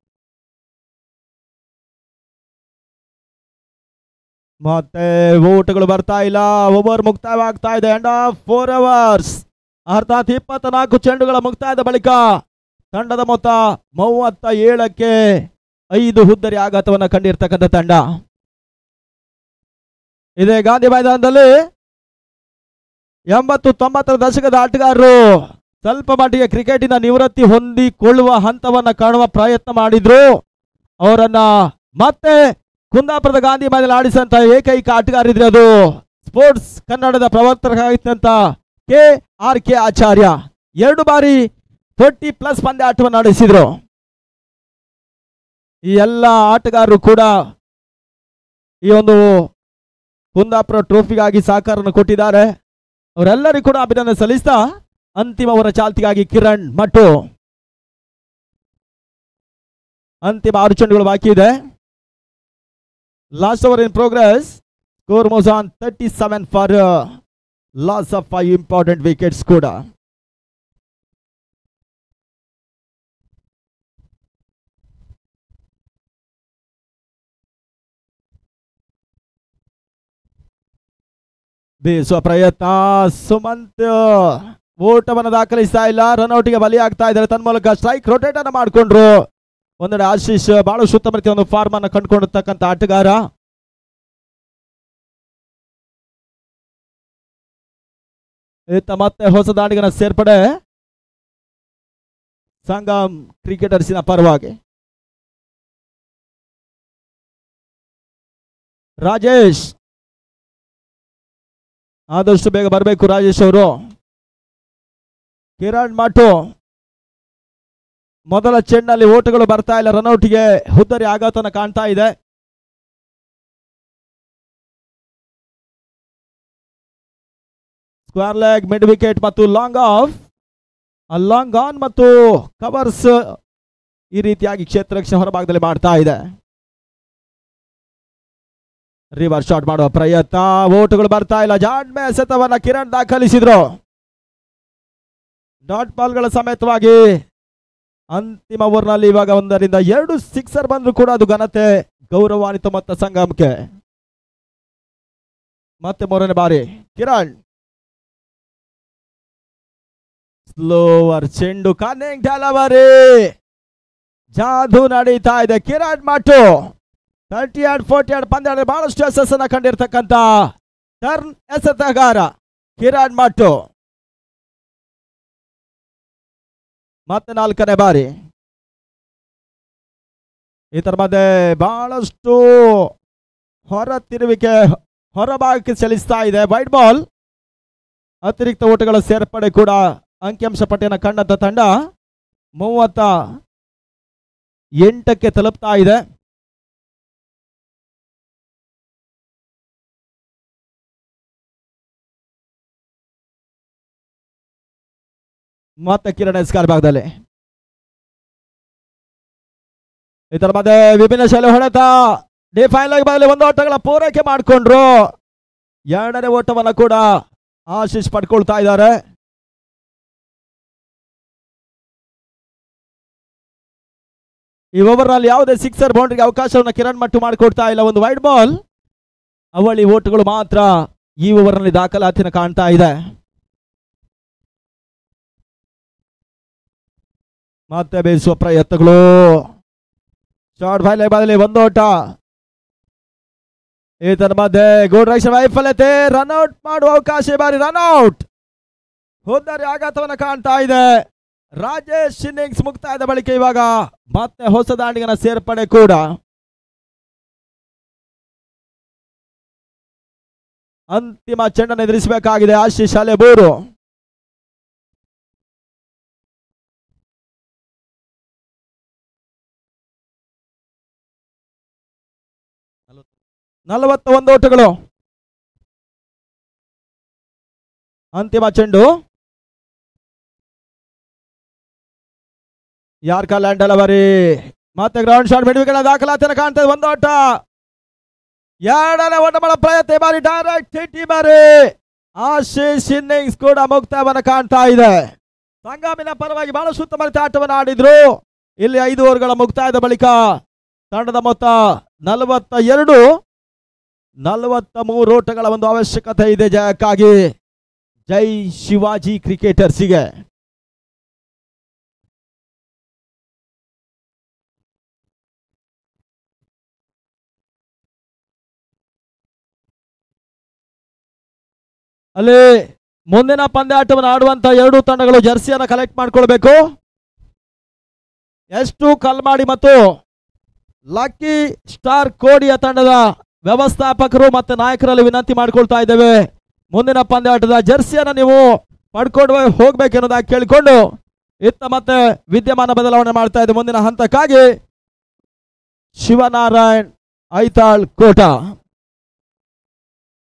S1: ಮತ್ತೆ ಓಟಗಳು ಬರ್ತಾ ಇಲ್ಲ ಓವರ್ ಮುಕ್ತಾಯವಾಗ್ತಾ ಇದೆ ಎಂಡ್ ಆಫ್ ಫೋರ್ ಅವರ್ಸ್ ಅರ್ಥಾತ್ ಇಪ್ಪತ್ತ ನಾಲ್ಕು ಚೆಂಡುಗಳ ಮುಕ್ತಾಯದ ಬಳಿಕ ತಂಡದ ಮೊತ್ತ ಮೂವತ್ತ ಏಳಕ್ಕೆ ಐದು ಹುದ್ದರಿ ಆಘಾತವನ್ನು ಕಂಡಿರ್ತಕ್ಕಂಥ ತಂಡ ಇದೇ ಗಾಂಧಿ ಮೈದಾನದಲ್ಲಿ ಎಂಬತ್ತು ತೊಂಬತ್ತರ ದಶಕದ ಆಟಗಾರರು ಸ್ವಲ್ಪ ಮಟ್ಟಿಗೆ ಕ್ರಿಕೆಟಿನ ನಿವೃತ್ತಿ ಹೊಂದಿಕೊಳ್ಳುವ ಹಂತವನ್ನ ಕಾಣುವ ಪ್ರಯತ್ನ ಮಾಡಿದ್ರು ಅವರನ್ನ ಮತ್ತೆ ಕುಂದಾಪುರದ ಗಾಂಧಿ ಮೈದಾನ ಆಡಿಸಂತ ಏಕೈಕ ಆಟಗಾರಿದ್ರೆ ಅದು ಸ್ಪೋರ್ಟ್ಸ್ ಕನ್ನಡದ ಪ್ರವರ್ತಕರಾಗಿದ್ದಂತ ಕೆ ಆರ್ ಕೆ ಆಚಾರ್ಯ ಎರಡು ಬಾರಿ ಫೋರ್ಟಿ ಪ್ಲಸ್ ಪಂದ್ಯ ಆಟವನ್ನು ಆಡಿಸಿದ್ರು ಈ ಎಲ್ಲ ಆಟಗಾರರು ಕೂಡ ಈ ಒಂದು ಕುಂದಾಪುರ ಟ್ರೋಫಿಗಾಗಿ ಸಹಕಾರವನ್ನು ಕೊಟ್ಟಿದ್ದಾರೆ ಅವರೆಲ್ಲರಿಗೂ ಕೂಡ ಅಭಿನಂದನೆ ಸಲ್ಲಿಸ್ತಾ ಅಂತಿಮ ಅವರ ಚಾಲ್ತಿಗಾಗಿ ಕಿರಣ್ ಮಟ್ಟು ಅಂತಿಮ ಆರು ಚೆಂಡುಗಳು ಬಾಕಿ ಇದೆ last over in progress score moves on thirty seven for loss of five important wickets ಕೂಡ ಬೀಸುವ ಪ್ರಯತ್ನ ಸುಮಂತ್ ಓಟವನ್ನು ದಾಖಲಿಸ್ತಾ ಇಲ್ಲ ರನ್ಔಟ್ಗೆ ಬಲಿಯಾಗ್ತಾ ಇದ್ದಾರೆ ತನ್ಮೂಲಕ ಸ್ಟ್ರೈಕ್ ರೊಟೇಟ್ ಅನ್ನ ಮಾಡಿಕೊಂಡ್ರು ಒಂದೆಡೆ ಆಶೀಶ್ ಬಹಳಷ್ಟು ಉತ್ತಮ ರೀತಿಯ ಒಂದು ಫಾರ್ಮ್ ಅನ್ನು ಕಂಡುಕೊಂಡಿರ್ತಕ್ಕಂಥ ಆಟಗಾರ ಇತ್ತ ಮತ್ತೆ ಹೊಸ ದಾಂಡಿಗನ ಸೇರ್ಪಡೆ ಸಂಗಮ್ ಕ್ರಿಕೆಟರ್ಸಿನ ಪರವಾಗಿ ರಾಜೇಶ್ ಆದಷ್ಟು ಬೇಗ ಬರಬೇಕು ರಾಜೇಶ್ ಅವರು ಕಿರಣ್ ಮಾಟು ಮೊದಲ ಚೆಂಡಲ್ಲಿ ಓಟಗಳು ಬರ್ತಾ ಇಲ್ಲ ರನ್ಔಟ್ಗೆ ಹುದ್ದರಿ ಆಘಾತನ ಕಾಣ್ತಾ ಇದೆ ಸ್ಕ್ವೇರ್ ಲೆಗ್ ಮಿಡ್ ವಿಕೆಟ್ ಮತ್ತು ಲಾಂಗ್ ಆಫ್ ಲಾಂಗ್ ಆನ್ ಮತ್ತು ಕವರ್ಸ್ ಈ ರೀತಿಯಾಗಿ ಕ್ಷೇತ್ರ ರಕ್ಷಣೆ ಹೊರಭಾಗದಲ್ಲಿ ಮಾಡ್ತಾ ಇದೆ ರಿವರ್ ಶಾಟ್ ಮಾಡುವ ಪ್ರಯತ್ನ ಓಟುಗಳು ಬರ್ತಾ ಇಲ್ಲ ಜಾಡ್ಮೆ ಎಸೆತವನ್ನ ಕಿರಣ್ ದಾಖಲಿಸಿದ್ರು ಡಾಟ್ ಬಾಲ್ಗಳ ಸಮೇತವಾಗಿ ಅಂತಿಮ ಓವರ್ನಲ್ಲಿ ಇವಾಗ ಒಂದರಿಂದ ಎರಡು ಸಿಕ್ಸರ್ ಬಂದ್ರು ಕೂಡ ಅದು ಘನತೆ ಗೌರವಾನ್ವಿತ ಮೊತ್ತ ಸಂಗಮಕ್ಕೆ ಮತ್ತೆ ಮೂರನೇ ಬಾರಿ ಕಿರಣ್ ಸ್ಲೋವರ್ ಚೆಂಡು ಕನ್ನಿಂಗ್ ಡೆಲವರಿ ಜಾದು ನಡೀತಾ ಇದೆ ಕಿರಣ್ ಮಟ್ಟು ತರ್ಟಿ ಎರಡ್ ಫೋರ್ಟಿ ಎರಡ್ ಪಂದ್ಯ ಬಹಳಷ್ಟು ಯಶಸ್ಸನ್ನ ಕಂಡಿರ್ತಕ್ಕಂಥ ಟರ್ನ್ ಎಸೆತಗಾರ ಕಿರಣ್ ಮಟ್ಟು ಮತ್ತೆ ನಾಲ್ಕನೇ ಬಾರಿ ಇದರ ಮಧ್ಯೆ ಬಹಳಷ್ಟು ಹೊರ ತಿರುವಿಕೆ ಹೊರಭಾಗಕ್ಕೆ ಚಲಿಸ್ತಾ ಇದೆ ವೈಟ್ ಬಾಲ್ ಅತಿರಿಕ್ತ ಓಟಗಳ ಸೇರ್ಪಡೆ ಕೂಡ ಅಂಕಿಅಂಶ ಪಟ್ಟಿಯನ್ನು ಕಂಡಂತ ತಂಡ ಮೂವತ್ತ ಎಂಟಕ್ಕೆ ತಲುಪ್ತಾ ಇದೆ ಮತ್ತೆ ಕಿರಣ್ ಎಸ್ಕಾರ್ ಭಾಗದಲ್ಲಿ ಇದರ ಮಧ್ಯೆ ವಿಭಿನ್ನ ಶೈಲಿ ಹೊಡೆತ ಡಿ ಫೈನಲ್ ಬಾಗಲಿ ಒಂದು ಓಟಗಳ ಪೂರೈಕೆ ಮಾಡಿಕೊಂಡ್ರು ಎರಡನೇ ಓಟವನ್ನ ಕೂಡ ಆಶೀಶ್ ಪಡ್ಕೊಳ್ತಾ ಇದ್ದಾರೆ ಈ ಓವರ್ನಲ್ಲಿ ಯಾವುದೇ ಸಿಕ್ಸರ್ ಬೌಂಡ್ರಿಗೆ ಅವಕಾಶವನ್ನು ಕಿರಣ್ ಮಟ್ಟು ಮಾಡಿಕೊಡ್ತಾ ಇಲ್ಲ ಒಂದು ವೈಡ್ ಬಾಲ್ ಅವಳಿ ಓಟುಗಳು ಮಾತ್ರ ಈ ಓವರ್ನಲ್ಲಿ ದಾಖಲಾತಿನ ಕಾಣ್ತಾ ಇದೆ ಮತ್ತೆ ಬೇಯಿಸುವ ಪ್ರಯತ್ನಗಳು ಶಾರ್ಟ್ ಫೈಲ್ ಬದಲಿ ಒಂದು ಓಟ ಇದರ ಮಧ್ಯೆ ಗೋಡ್ ರಕ್ಷಣೆ ವೈಫಲ್ಯತೆ ರನ್ಔಟ್ ಮಾಡುವ ಅವಕಾಶ ಈ ಬಾರಿ ರನ್ಔಟ್ ಹೋದರೆ ಆಘಾತವನ್ನು ಕಾಣ್ತಾ ಇದೆ ರಾಜೇಶ್ ಇನ್ನಿಂಗ್ಸ್ ಮುಕ್ತಾಯದ ಬಳಿಕ ಇವಾಗ ಮತ್ತೆ ಹೊಸ ದಾಂಡಿಗನ ಸೇರ್ಪಡೆ ಕೂಡ ಅಂತಿಮ ಚೆಂಡನ್ನು ಎದುರಿಸಬೇಕಾಗಿದೆ ಆಶೀಶ್ ಅಲೆಬೂರು ನಲವತ್ತ ಒಂದು ಓಟಗಳು ಅಂತಿಮ ಚೆಂಡು ಯಾರ್ಕ ಲ್ಯಾಂಡ್ ಡೆಲವರಿ ಮತ್ತೆ ಗ್ರೌಂಡ್ ಶಾಟ್ ಮಿಡ್ವಿಕೆಟ್ ದಾಖಲಾತಿನ ಕಾಣ್ತದೆ ಒಂದು ಓಟ ಎರಡನೇ ಓಟ ಮಾಡೋ ಪ್ರಯತ್ನ ಈ ಬಾರಿ ಡೈರೆಕ್ಟ್ ಹಿಟ್ ಈ ಬಾರಿ ಆಶೀಶ್ ಇನ್ನಿಂಗ್ಸ್ ಕೂಡ ಮುಕ್ತಾಯವನ್ನು ಕಾಣ್ತಾ ಇದೆ ಸಂಗಾಮಿನ ಪರವಾಗಿ ಬಹಳ ಉತ್ತಮ ರೀತಿಯ ಆಟವನ್ನು ಆಡಿದ್ರು ಇಲ್ಲಿ ಐದು ಓವರ್ಗಳ ಮುಕ್ತಾಯದ ಬಳಿಕ ತಂಡದ ಮೊತ್ತ ನಲವತ್ತ ಎರಡು ನಲವತ್ತ ಮೂರು ಓಟಗಳ ಒಂದು ಅವಶ್ಯಕತೆ ಇದೆ ಜಯಕ್ಕಾಗಿ ಜೈ ಶಿವಾಜಿ ಕ್ರಿಕೆಟರ್ಸಿಗೆ ಅಲ್ಲಿ ಮುಂದಿನ ಪಂದ್ಯಾಟವನ್ನು ಆಡುವಂತ ಎರಡು ತಂಡಗಳು ಜರ್ಸಿಯನ್ನು ಕಲೆಕ್ಟ್ ಮಾಡ್ಕೊಳ್ಬೇಕು ಎಷ್ಟು ಕಲ್ಮಾಡಿ ಮತ್ತು ಲಕ್ಕಿ ಸ್ಟಾರ್ ಕೋಡಿಯ ತಂಡದ ವ್ಯವಸ್ಥಾಪಕರು ಮತ್ತು ನಾಯಕರಲ್ಲಿ ವಿನಂತಿ ಮಾಡ್ಕೊಳ್ತಾ ಇದ್ದೇವೆ ಮುಂದಿನ ಪಂದ್ಯಾಟದ ಜರ್ಸಿಯನ್ನು ನೀವು ಪಡ್ಕೊಂಡು ಹೋಗ್ಬೇಕೆನ್ನೋದಾಗಿ ಕೇಳಿಕೊಂಡು ಇತ್ತ ಮತ್ತೆ ವಿದ್ಯಮಾನ ಬದಲಾವಣೆ ಮಾಡ್ತಾ ಇದೆ ಮುಂದಿನ ಹಂತಕ್ಕಾಗಿ ಶಿವನಾರಾಯಣ್ ಐತಾಳ್ ಕೋಟ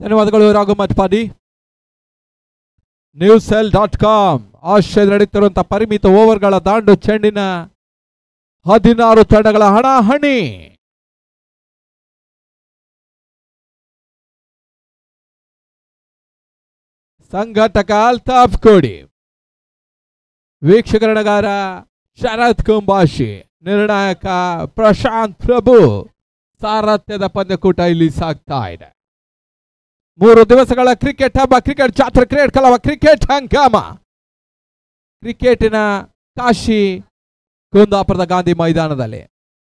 S2: ಧನ್ಯವಾದಗಳು ರಾಘುಮಠ್ ಪಾಡಿ news cell dot com Australia ನಡೆಯುತ್ತಿರುವಂತಹ ಪರಿಮಿತ ಓವರ್ಗಳ ದಾಂಡು ಚೆಂಡಿನ ಹದಿನಾರು ತಂಡಗಳ ಹಣಾಹಣಿ ಸಂಘಟಕ ಅಲ್ತಾಫ್ ಕೋಡಿ ವೀಕ್ಷಕರಣಗಾರ ಶರತ್ ಕುಂಬಾಶಿ ನಿರ್ಣಾಯಕ ಪ್ರಶಾಂತ್ ಪ್ರಭು ಸಾರಥ್ಯದ ಪಂದ್ಯಕೂಟ ಇಲ್ಲಿ ಸಾಗ್ತಾ ಇದೆ ಮೂರು ದಿವಸಗಳ ಕ್ರಿಕೆಟ್ ಹಬ್ಬ ಕ್ರಿಕೆಟ್ ಜಾತ್ರೆ ಕ್ರಿಕೆಟ್ ಕಲವ ಕ್ರಿಕೆಟ್ ಹಂಗಾಮ ಕ್ರಿಕೆಟಿನ ಕಾಶಿ ಕುಂದಾಪುರದ ಗಾಂಧಿ ಮೈದಾನದಲ್ಲಿ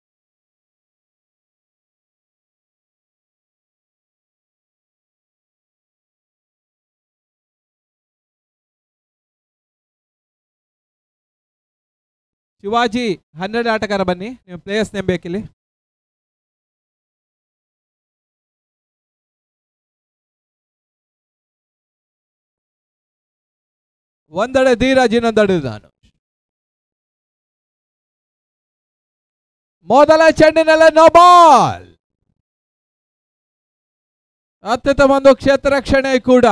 S2: ಶಿವಾಜಿ ಹನ್ನೆರಡು ಆಟಗಾರ ಬನ್ನಿ ನೀವು ಪ್ಲೇಯರ್ಸ್ ನೇಮ್ ಬೇಕಿಲ್ಲಿ ಒಂದೆಡೆ ಧೀರಜ್ ಇನ್ನೊಂದೆಡೆ ನಾನು ಮೊದಲ ಚೆಂಡಿನಲ್ಲೇ ನೋ ಬಾಲ್ ಅತ್ಯುತ್ತಮ ಒಂದು ಕ್ಷೇತ್ರ ರಕ್ಷಣೆ ಕೂಡ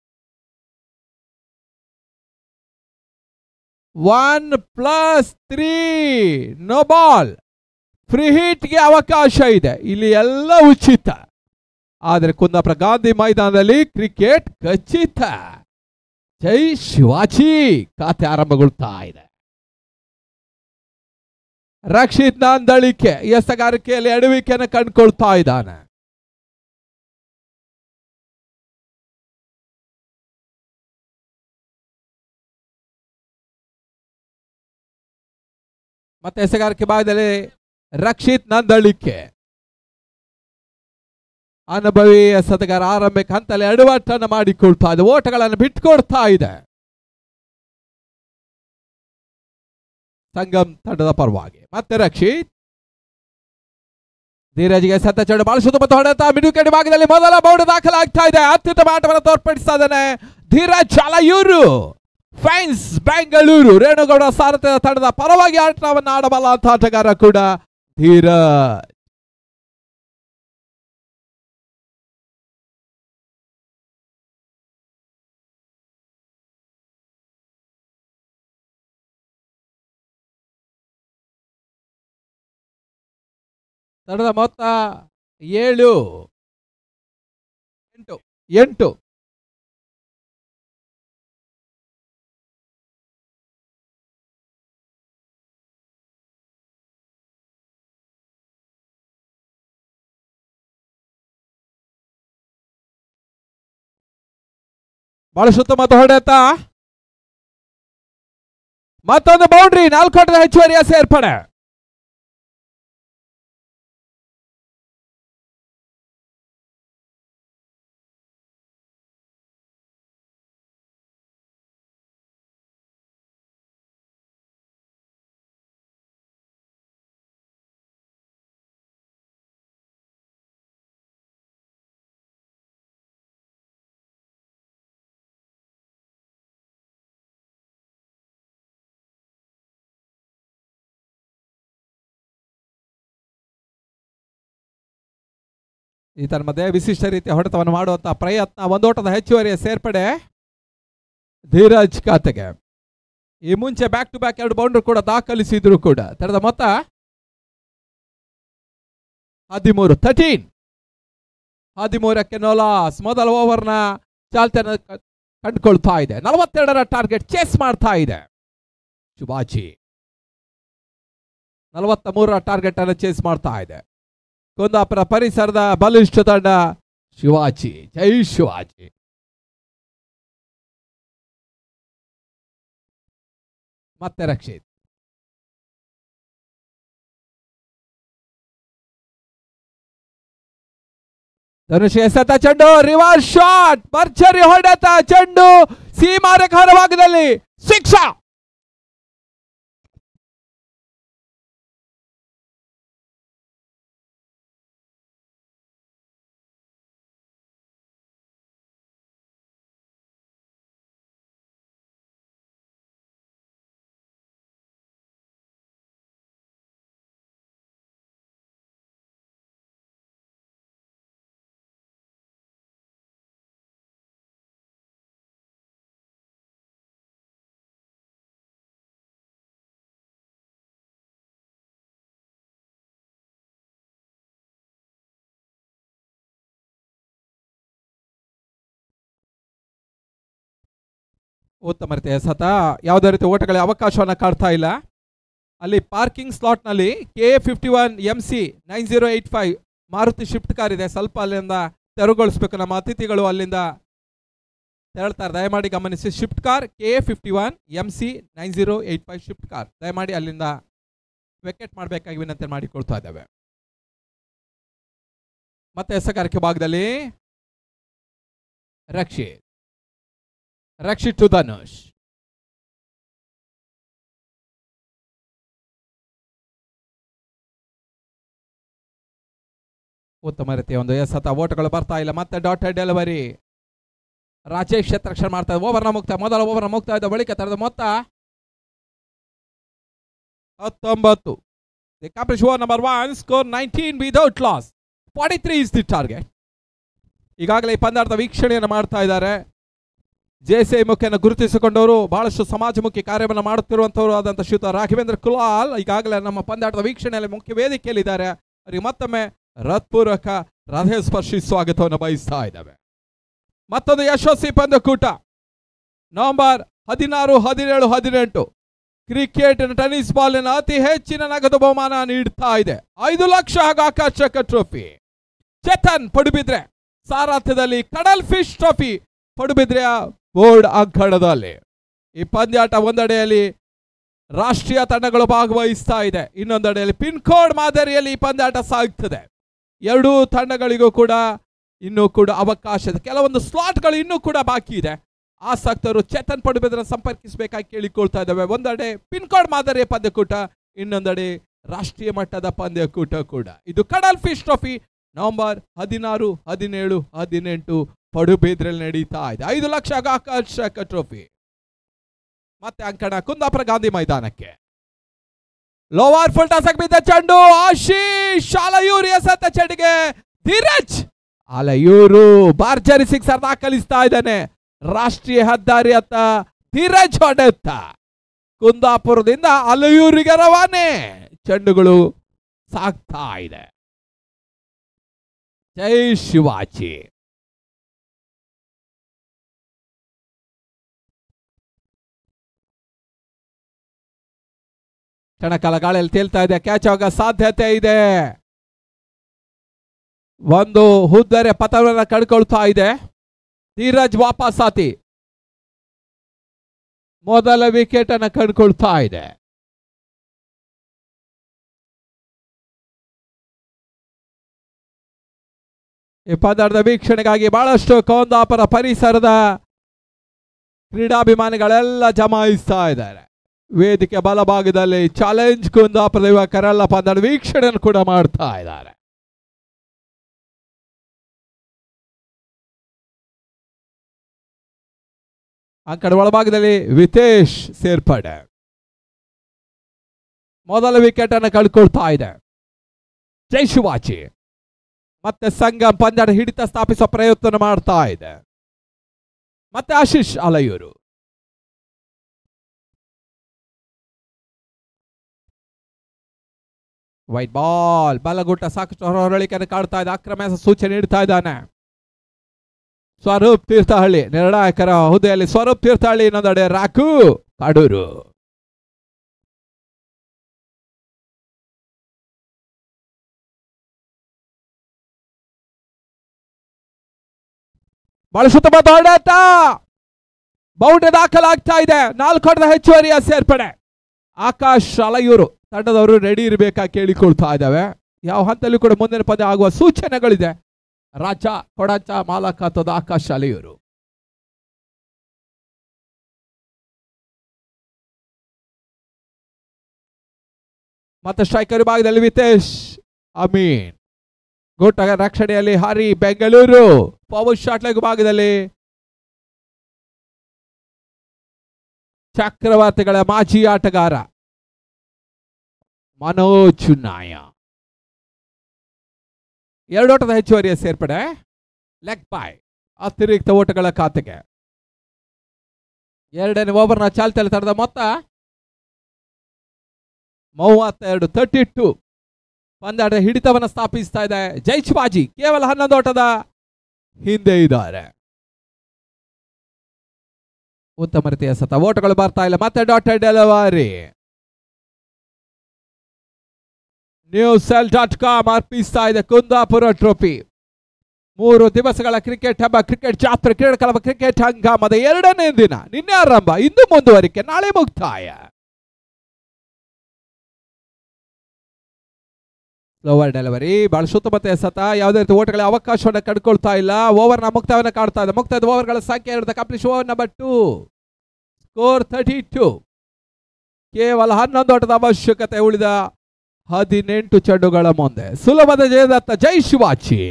S2: one plus three no ball free ಹಿಟ್ಗೆ ಅವಕಾಶ ಇದೆ ಇಲ್ಲಿ ಎಲ್ಲ ಉಚಿತ ಆದರೆ ಕುಂದಾಪುರ ಗಾಂಧಿ ಮೈದಾನದಲ್ಲಿ ಕ್ರಿಕೆಟ್ ಖಚಿತ ಜೈ ಶಿವಾಜಿ ಖಾತೆ ಆರಂಭಗೊಳ್ತಾ ಇದೆ ರಕ್ಷಿತ್ ನಾಂದಳಿಕೆ ಎಸಗಾರಿಕೆಯಲ್ಲಿ ಎಡವಿಕೆಯನ್ನು ಕಂಡುಕೊಳ್ತಾ ಇದ್ದಾನೆ ಮತ್ತೆ ಎಸೆಗಾರಿಕೆ ಭಾಗದಲ್ಲಿ ರಕ್ಷಿತ್ ನಂದಳಿಕೆ ಅನುಭವಿ ಎಸೆತಗಾರ ಆರಂಭಿಕ ಹಂತದಲ್ಲಿ ಎಡವಟ್ಟನ್ನು ಮಾಡಿಕೊಳ್ತಾ ಇದೆ ಓಟಗಳನ್ನು ಬಿಟ್ಕೊಡ್ತಾ ಇದೆ ಸಂಗಮ್ ತಂಡದ ಪರವಾಗಿ ಮತ್ತೆ ರಕ್ಷಿತ್ ಧೀರಜ್ಗೆ ಸತ್ತ ಚೆಂಡು ಬಹಳ ಸುತ್ತಮುತ್ತ ಹೊಡೆತ ಮಿಡುಕಡಿ ಭಾಗದಲ್ಲಿ ಮೊದಲ ಬೌಂಡ್ ದಾಖಲಾಗ್ತಾ ಇದೆ ಅತ್ಯುತ್ತಮ ಆಟವನ್ನು ತೋರ್ಪಡಿಸ್ತಾ ಇದ್ದಾನೆ ಧೀರಜ್ ಚಾಲಯೂರು ಫೈನ್ಸ್ ಬೆಂಗಳೂರು ರೇಣುಗೌಡ ಸಾರಥ್ಯದ ತಂಡದ ಪರವಾಗಿ ಆಟವನ್ನು ಆಡಬಲ್ಲ ಅಂತ ಆಟಗಾರ ಕೂಡ ಧೀರಜ್ ತಂಡದ ಮೊತ್ತ ಏಳು ಎಂಟು ಎಂಟು ಬಹಳ ಸುತ್ತಮುತ್ತ ಹೊಡೆತ ಮತ್ತೊಂದು ಬೌಂಡ್ರಿ ನಾಲ್ಕು ಆಟದ ಹೆಚ್ಚುವರಿಯ ಸೇರ್ಪಡೆ ಈ ತನ್ನ ಮಧ್ಯೆ ವಿಶಿಷ್ಟ ರೀತಿಯ ಹೊಡೆತವನ್ನು ಮಾಡುವಂತಹ ಪ್ರಯತ್ನ ಒಂದೋಟದ ಹೆಚ್ಚುವರಿಯ ಸೇರ್ಪಡೆ ಧೀರಜ್ ಖಾತೆಗೆ ಈ ಮುಂಚೆ ಬ್ಯಾಕ್ ಟು ಬ್ಯಾಕ್ ಎರಡು ಬೌಂಡ್ರು ಕೂಡ ದಾಖಲಿಸಿದ್ರು ಕೂಡ ತರದ ಮೊತ್ತ ಹದಿಮೂರು ಥರ್ಟೀನ್ ಹದಿಮೂರಕ್ಕೆ ನೋಲಾಸ್ ಮೊದಲ ಓವರ್ನ ಚಾಲ್ತಿಯನ್ನು ಕ- ಕಂಡುಕೊಳ್ತಾ ಇದೆ ನಲವತ್ತೆರಡರ ಟಾರ್ಗೆಟ್ ಚೇಸ್ ಮಾಡ್ತಾ ಇದೆ ಶಿವಾಜಿ ನಲವತ್ತ ಮೂರರ ಟಾರ್ಗೆಟ್ ಅನ್ನು ಚೇಸ್ ಮಾಡ್ತಾ ಇದೆ ಕುಂದಾಪುರ ಪರಿಸರದ ಬಲಿಷ್ಠ ತಂಡ ಶಿವಾಜಿ ಜೈ ಶಿವಾಜಿ ಮತ್ತೆ ರಕ್ಷಿತ್ ಧನುಷ್ ಎಸೆತ ಚೆಂಡು ರಿವರ್ಸ್ ಶಾಟ್ ಭರ್ಜರಿ ಹೊಡೆತ ಚೆಂಡು ಸೀಮಾರಕ ಹೊರಭಾಗದಲ್ಲಿ ಶಿಕ್ಷಾ ಉತ್ತಮ ರೀತಿಯ ಸತ ಯಾವುದೇ ರೀತಿ ಓಟಗಳಿಗೆ ಅವಕಾಶವನ್ನು ಕಾಡ್ತಾ ಇಲ್ಲ ಅಲ್ಲಿ ಪಾರ್ಕಿಂಗ್ ಸ್ಲಾಟ್ನಲ್ಲಿ K fifty one M C nine zero eight five Maruti Swift car ಇದೆ ಸ್ವಲ್ಪ ಅಲ್ಲಿಂದ ತೆರವುಗೊಳಿಸ್ಬೇಕು ನಮ್ಮ ಅತಿಥಿಗಳು ಅಲ್ಲಿಂದ ತೆರಳ್ತಾರೆ ದಯಮಾಡಿ ಗಮನಿಸಿ Swift car K fifty one M C nine zero eight five Swift car ದಯಮಾಡಿ ಅಲ್ಲಿಂದ ವೆಕೆಟ್ ಮಾಡಬೇಕಾಗಿ ವಿನಂತಿ ಮಾಡಿಕೊಳ್ತಾ ಇದ್ದೇವೆ ಮತ್ತೆ ಎಸಗಾರಿಕೆ ಭಾಗದಲ್ಲಿ ರಕ್ಷಿತ್ ರಕ್ಷಿತ್ ಟು ಧನುಷ್ ಉತ್ತಮ ರೀತಿಯ ಒಂದು ಎಸತ ಓಟಗಳು ಬರ್ತಾ ಇಲ್ಲ ಮತ್ತೆ ಡಾಟೆಡ್ ಡೆಲಿವರಿ ರಾಜೇಶ್ ಕ್ಷೇತ್ರಕ್ಷಣ ಮಾಡ್ತಾ ಓವರ್ನ ಮುಕ್ತ ಮೊದಲ ಓವರ್ನ ಮುಕ್ತ ಇದ್ದ ಬಳಿಕ ತರದ ಮೊತ್ತ ಹತ್ತೊಂಬತ್ತು the completion over number one score nineteen without loss forty three is the target ಈಗಾಗಲೇ ಈ ಪಂದ್ಯಾಟದ ವೀಕ್ಷಣೆಯನ್ನು ಮಾಡ್ತಾ ಇದ್ದಾರೆ ಜೆ ಸಿ ಐ ಮುಖಿಯನ್ನು ಗುರುತಿಸಿಕೊಂಡವರು ಬಹಳಷ್ಟು ಸಮಾಜಮುಖಿ ಕಾರ್ಯವನ್ನು ಮಾಡುತ್ತಿರುವಂತವರು ಆದಂಥ ಶ್ರೀಯುತ ರಾಘವೇಂದ್ರ ಕುಲಾಲ್ ಈಗಾಗಲೇ ನಮ್ಮ ಪಂದ್ಯಾಟದ ವೀಕ್ಷಣೆಯಲ್ಲಿ ಮುಖ್ಯ ವೇದಿಕೆಯಲ್ಲಿದ್ದಾರೆ ಅವರಿಗೆ ಮತ್ತೊಮ್ಮೆ ಹೃತ್ಪೂರ್ವಕ ಹೃದಯ ಸ್ಪರ್ಶಿ ಸ್ವಾಗತವನ್ನು ಬಯಸ್ತಾ ಇದ್ದಾವೆ ಮತ್ತೊಂದು ಯಶಸ್ವಿ ಪಂದ್ಯಕೂಟ ನವೆಂಬರ್ ಹದಿನಾರು ಹದಿನೇಳು ಹದಿನೆಂಟು ಕ್ರಿಕೆಟ್ ಟೆನ್ನಿಸ್ ಬಾಲಿನ ಅತಿ ಹೆಚ್ಚಿನ ನಗದು ಬಹುಮಾನ ನೀಡ್ತಾ ಇದೆ ಐದು ಲಕ್ಷ ಹಾಗೂ ಆಕರ್ಷಕ ಟ್ರೋಫಿ ಚೇತನ್ ಪಡುಬಿದ್ರೆ ಸಾರಥ್ಯದಲ್ಲಿ ಕಡಲ್ ಫಿಶ್ ಟ್ರೋಫಿ ಪಡುಬಿದ್ರೆಯ ಬೋರ್ಡ್ ಅಂಕಣದಲ್ಲಿ ಈ ಪಂದ್ಯಾಟ ಒಂದೆಡೆಯಲ್ಲಿ ರಾಷ್ಟ್ರೀಯ ತಂಡಗಳು ಭಾಗವಹಿಸ್ತಾ ಇದೆ ಇನ್ನೊಂದೆಡೆಯಲ್ಲಿ ಪಿನ್ ಕೋಡ್ ಮಾದರಿಯಲ್ಲಿ ಈ ಪಂದ್ಯಾಟ ಸಾಗ್ತದೆ ಎರಡೂ ತಂಡಗಳಿಗೂ ಕೂಡ ಇನ್ನೂ ಕೂಡ ಅವಕಾಶ ಇದೆ ಕೆಲವೊಂದು ಸ್ಲಾಟ್ಗಳು ಇನ್ನೂ ಕೂಡ ಬಾಕಿ ಇದೆ ಆಸಕ್ತರು ಚೇತನ್ ಪಡುಬಿದ್ರೆ ಸಂಪರ್ಕಿಸಬೇಕಾಗಿ ಕೇಳಿಕೊಳ್ತಾ ಇದ್ದಾವೆ ಒಂದೆಡೆ ಪಿನ್ ಕೋಡ್ ಮಾದರಿಯ ಪಂದ್ಯಕೂಟ ಇನ್ನೊಂದೆಡೆ ರಾಷ್ಟ್ರೀಯ ಮಟ್ಟದ ಪಂದ್ಯಕೂಟ ಕೂಡ ಇದು ಕಡಲ್ ಫಿಶ್ ಟ್ರೋಫಿ ನವೆಂಬರ್ ಹದಿನಾರು ಹದಿನೇಳು ಹದಿನೆಂಟು ಪಡುಬಿದ್ರಲ್ಲಿ ನಡೀತಾ ಇದೆ ಐದು ಲಕ್ಷ ಆಕರ್ಷಕ ಟ್ರೋಫಿ ಮತ್ತೆ ಅಂಕಣ ಕುಂದಾಪುರ ಗಾಂಧಿ ಮೈದಾನಕ್ಕೆ ಲೋವರ್ ಫುಲ್ ಟಾಸಕ್ ಬಿದ್ದ ಚೆಂಡು ಆಶೀಶ್ ಅಲಯೂರು ಎಸೆತ ಚೆಂಡಿಗೆ ಧೀರಜ್ ಅಲಯೂರು ಬಾರ್ಜರಿ ಸಿಕ್ಸರ್ ದಾಖಲಿಸ್ತಾ ಇದ್ದಾನೆ ರಾಷ್ಟ್ರೀಯ ಹೆದ್ದಾರಿ ಅತ್ತ ಧೀರಜ್ ಹೊಡೆಯುತ್ತ ಕುಂದಾಪುರದಿಂದ ಅಲಯೂರಿಗೆ ರವಾನೆ ಚೆಂಡುಗಳು ಸಾಗ್ತಾ ಇದೆ ಜೈ ಶಿವಾಜಿ ಕ್ಷಣಕಾಲ ಗಾಳಿಯಲ್ಲಿ ತೇಲ್ತಾ ಇದೆ ಕ್ಯಾಚ್ ಆಗ ಸಾಧ್ಯತೆ ಇದೆ ಒಂದು ಹುದ್ದರೆ ಪಥವನ್ನು ಕಳ್ಕೊಳ್ತಾ ಇದೆ ಧೀರಜ್ ವಾಪಸ್ ಆತಿ ಮೊದಲ ವಿಕೆಟ್ ಅನ್ನು ಕಳ್ಕೊಳ್ತಾ ಇದೆ ಈ ಪಂದ್ಯದ ವೀಕ್ಷಣೆಗಾಗಿ ಬಹಳಷ್ಟು ಕೌಂದಾಪುರ ಪರಿಸರದ ಕ್ರೀಡಾಭಿಮಾನಿಗಳೆಲ್ಲ ಜಮಾಯಿಸ್ತಾ ಇದ್ದಾರೆ ವೇದಿಕೆ ಬಲಭಾಗದಲ್ಲಿ ಚಾಲೆಂಜ್ ಕುಂದಾಪುರದ ಯುವಕರೆಲ್ಲ ಪಂದ್ಯದ ವೀಕ್ಷಣೆಯನ್ನು ಕೂಡ ಮಾಡ್ತಾ ಇದ್ದಾರೆ ಆ ಕಡೆ ಒಳಭಾಗದಲ್ಲಿ ವಿತೇಶ್ ಸೇರ್ಪಡೆ ಮೊದಲ ವಿಕೆಟ್ ಅನ್ನು ಕಳ್ಕೊಳ್ತಾ ಇದೆ ಜೈ ಶಿವಾಜಿ ಮತ್ತೆ ಸಂಗಮ್ ಪಂದ್ಯದ ಹಿಡಿತ ಸ್ಥಾಪಿಸುವ ಪ್ರಯತ್ನ ಮಾಡ್ತಾ ಇದೆ ಮತ್ತೆ ಆಶೀಶ್ ಅಲಯೂರು ವೈಟ್ ಬಾಲ್ ಬಲಗುಟ್ಟ ಸಾಕಷ್ಟು ಹೊರಹೊರಳಿಕೆಯನ್ನು ಕಾಡ್ತಾ ಇದೆ ಅಕ್ರಮ ಸೂಚನೆ ನೀಡ್ತಾ ಇದ್ದಾನೆ ಸ್ವರೂಪ್ ತೀರ್ಥಹಳ್ಳಿ ನಿರ್ಣಾಯಕರ ಹುದ್ದೆಯಲ್ಲಿ ಸ್ವರೂಪ್ ತೀರ್ಥಹಳ್ಳಿ ಇನ್ನೊಂದೆಡೆ ರಾಕು ಕಾಡೂರು ಬಹಳ ಸುತ್ತಮುತ್ತ ಹೊಡೆತ ಬೌಂಡ್ರಿ ದಾಖಲಾಗ್ತಾ ಇದೆ ನಾಲ್ಕು ಹೊಡೆದ ಹೆಚ್ಚುವರಿಯ ಸೇರ್ಪಡೆ ಆಕಾಶ್ ಅಲಯೂರು ತಂಡದವರು ರೆಡಿ ಇರಬೇಕಾ ಕೇಳಿಕೊಳ್ತಾ ಇದ್ದಾವೆ ಯಾವ ಹಂತಲ್ಲೂ ಕೂಡ ಮುಂದಿನ ಪದ ಆಗುವ ಸೂಚನೆಗಳಿದೆ ರಾಜ ಕೊಡಂಚ ಮಾಲಕ ಅಥವಾ ಆಕಾಶ್ ಅಲೆಯೂರು ಮತ್ತೆ ಸ್ಟ್ರೈಕರ್ ವಿಭಾಗದಲ್ಲಿ ವಿತೇಶ್ ಅಮೀನ್ ಗುಟ್ಟ ರಕ್ಷಣೆಯಲ್ಲಿ Hari Bengaluru power shot leg ಭಾಗದಲ್ಲಿ ಚಕ್ರವರ್ತಿಗಳ ಮಾಜಿ ಆಟಗಾರ ಮನೋಜ್ ನಾಯ ಎರಡು ಓಟದ ಹೆಚ್ಚುವರಿಯ ಸೇರ್ಪಡೆ ಲೆಗ್ ಬಾಯ್ ಅತಿರಿಕ್ತ ಓಟಗಳ ಖಾತೆಗೆ ಎರಡನೇ ಓವರ್ನ ಚಾಲ್ತಿಯಲ್ಲಿ ತಡೆದ ಮೊತ್ತ ಮೂವತ್ತೆರಡು ತರ್ಟಿ ಟು ಪಂದ್ಯಾಟ ಹಿಡಿತವನ್ನು ಸ್ಥಾಪಿಸ್ತಾ ಇದೆ ಜೈ ಶಿವಾಜಿ ಕೇವಲ ಹನ್ನೊಂದು ಓಟದ ಹಿಂದೆ ಇದ್ದಾರೆ ಉತ್ತಮ ರೀತಿಯ ಸತ ಓಟಗಳು ಬರ್ತಾ ಇಲ್ಲ ಮತ್ತೆ dotted delivery news cell dot com ಅರ್ಪಿಸ್ತಾ ಇದೆ ಕುಂದಾಪುರ ಟ್ರೋಫಿ ಮೂರು ದಿವಸಗಳ ಕ್ರಿಕೆಟ್ ಹಬ್ಬ ಕ್ರಿಕೆಟ್ ಜಾತ್ರೆ ಕ್ರೀಡಾ ಕಲಬ ಕ್ರಿಕೆಟ್ ಹಂಗಾಮದ ಎರಡನೇ ದಿನ ನಿನ್ನೆ ಆರಂಭ ಇಂದು ಮುಂದುವರಿಕೆ ನಾಳೆ ಮುಕ್ತಾಯ ಲೋವರ್ ಡೆಲಿವರಿ ಬಹಳ ಸುತ್ತಮುತ್ತ ಎಸತ ಯಾವುದೇ ರೀತಿ ಓಟಗಳ ಅವಕಾಶವನ್ನು ಕಡ್ಕೊಳ್ತಾ ಇಲ್ಲ ಓವರ್ನ ಮುಕ್ತಾಯವನ್ನು ಕಾಡ್ತಾ ಇದೆ ಮುಕ್ತಾಯದ ಓವರ್ಗಳ ಸಂಖ್ಯೆ ಇರುತ್ತೆ complete over number two score thirty two ಕೇವಲ ಹನ್ನೊಂದು ಓಟದ ಅವಶ್ಯಕತೆ ಉಳಿದ ಹದಿನೆಂಟು ಚೆಂಡುಗಳ ಮುಂದೆ ಸುಲಭದ ಜಯದತ್ತ ಜೈ ಶಿವಾಜಿ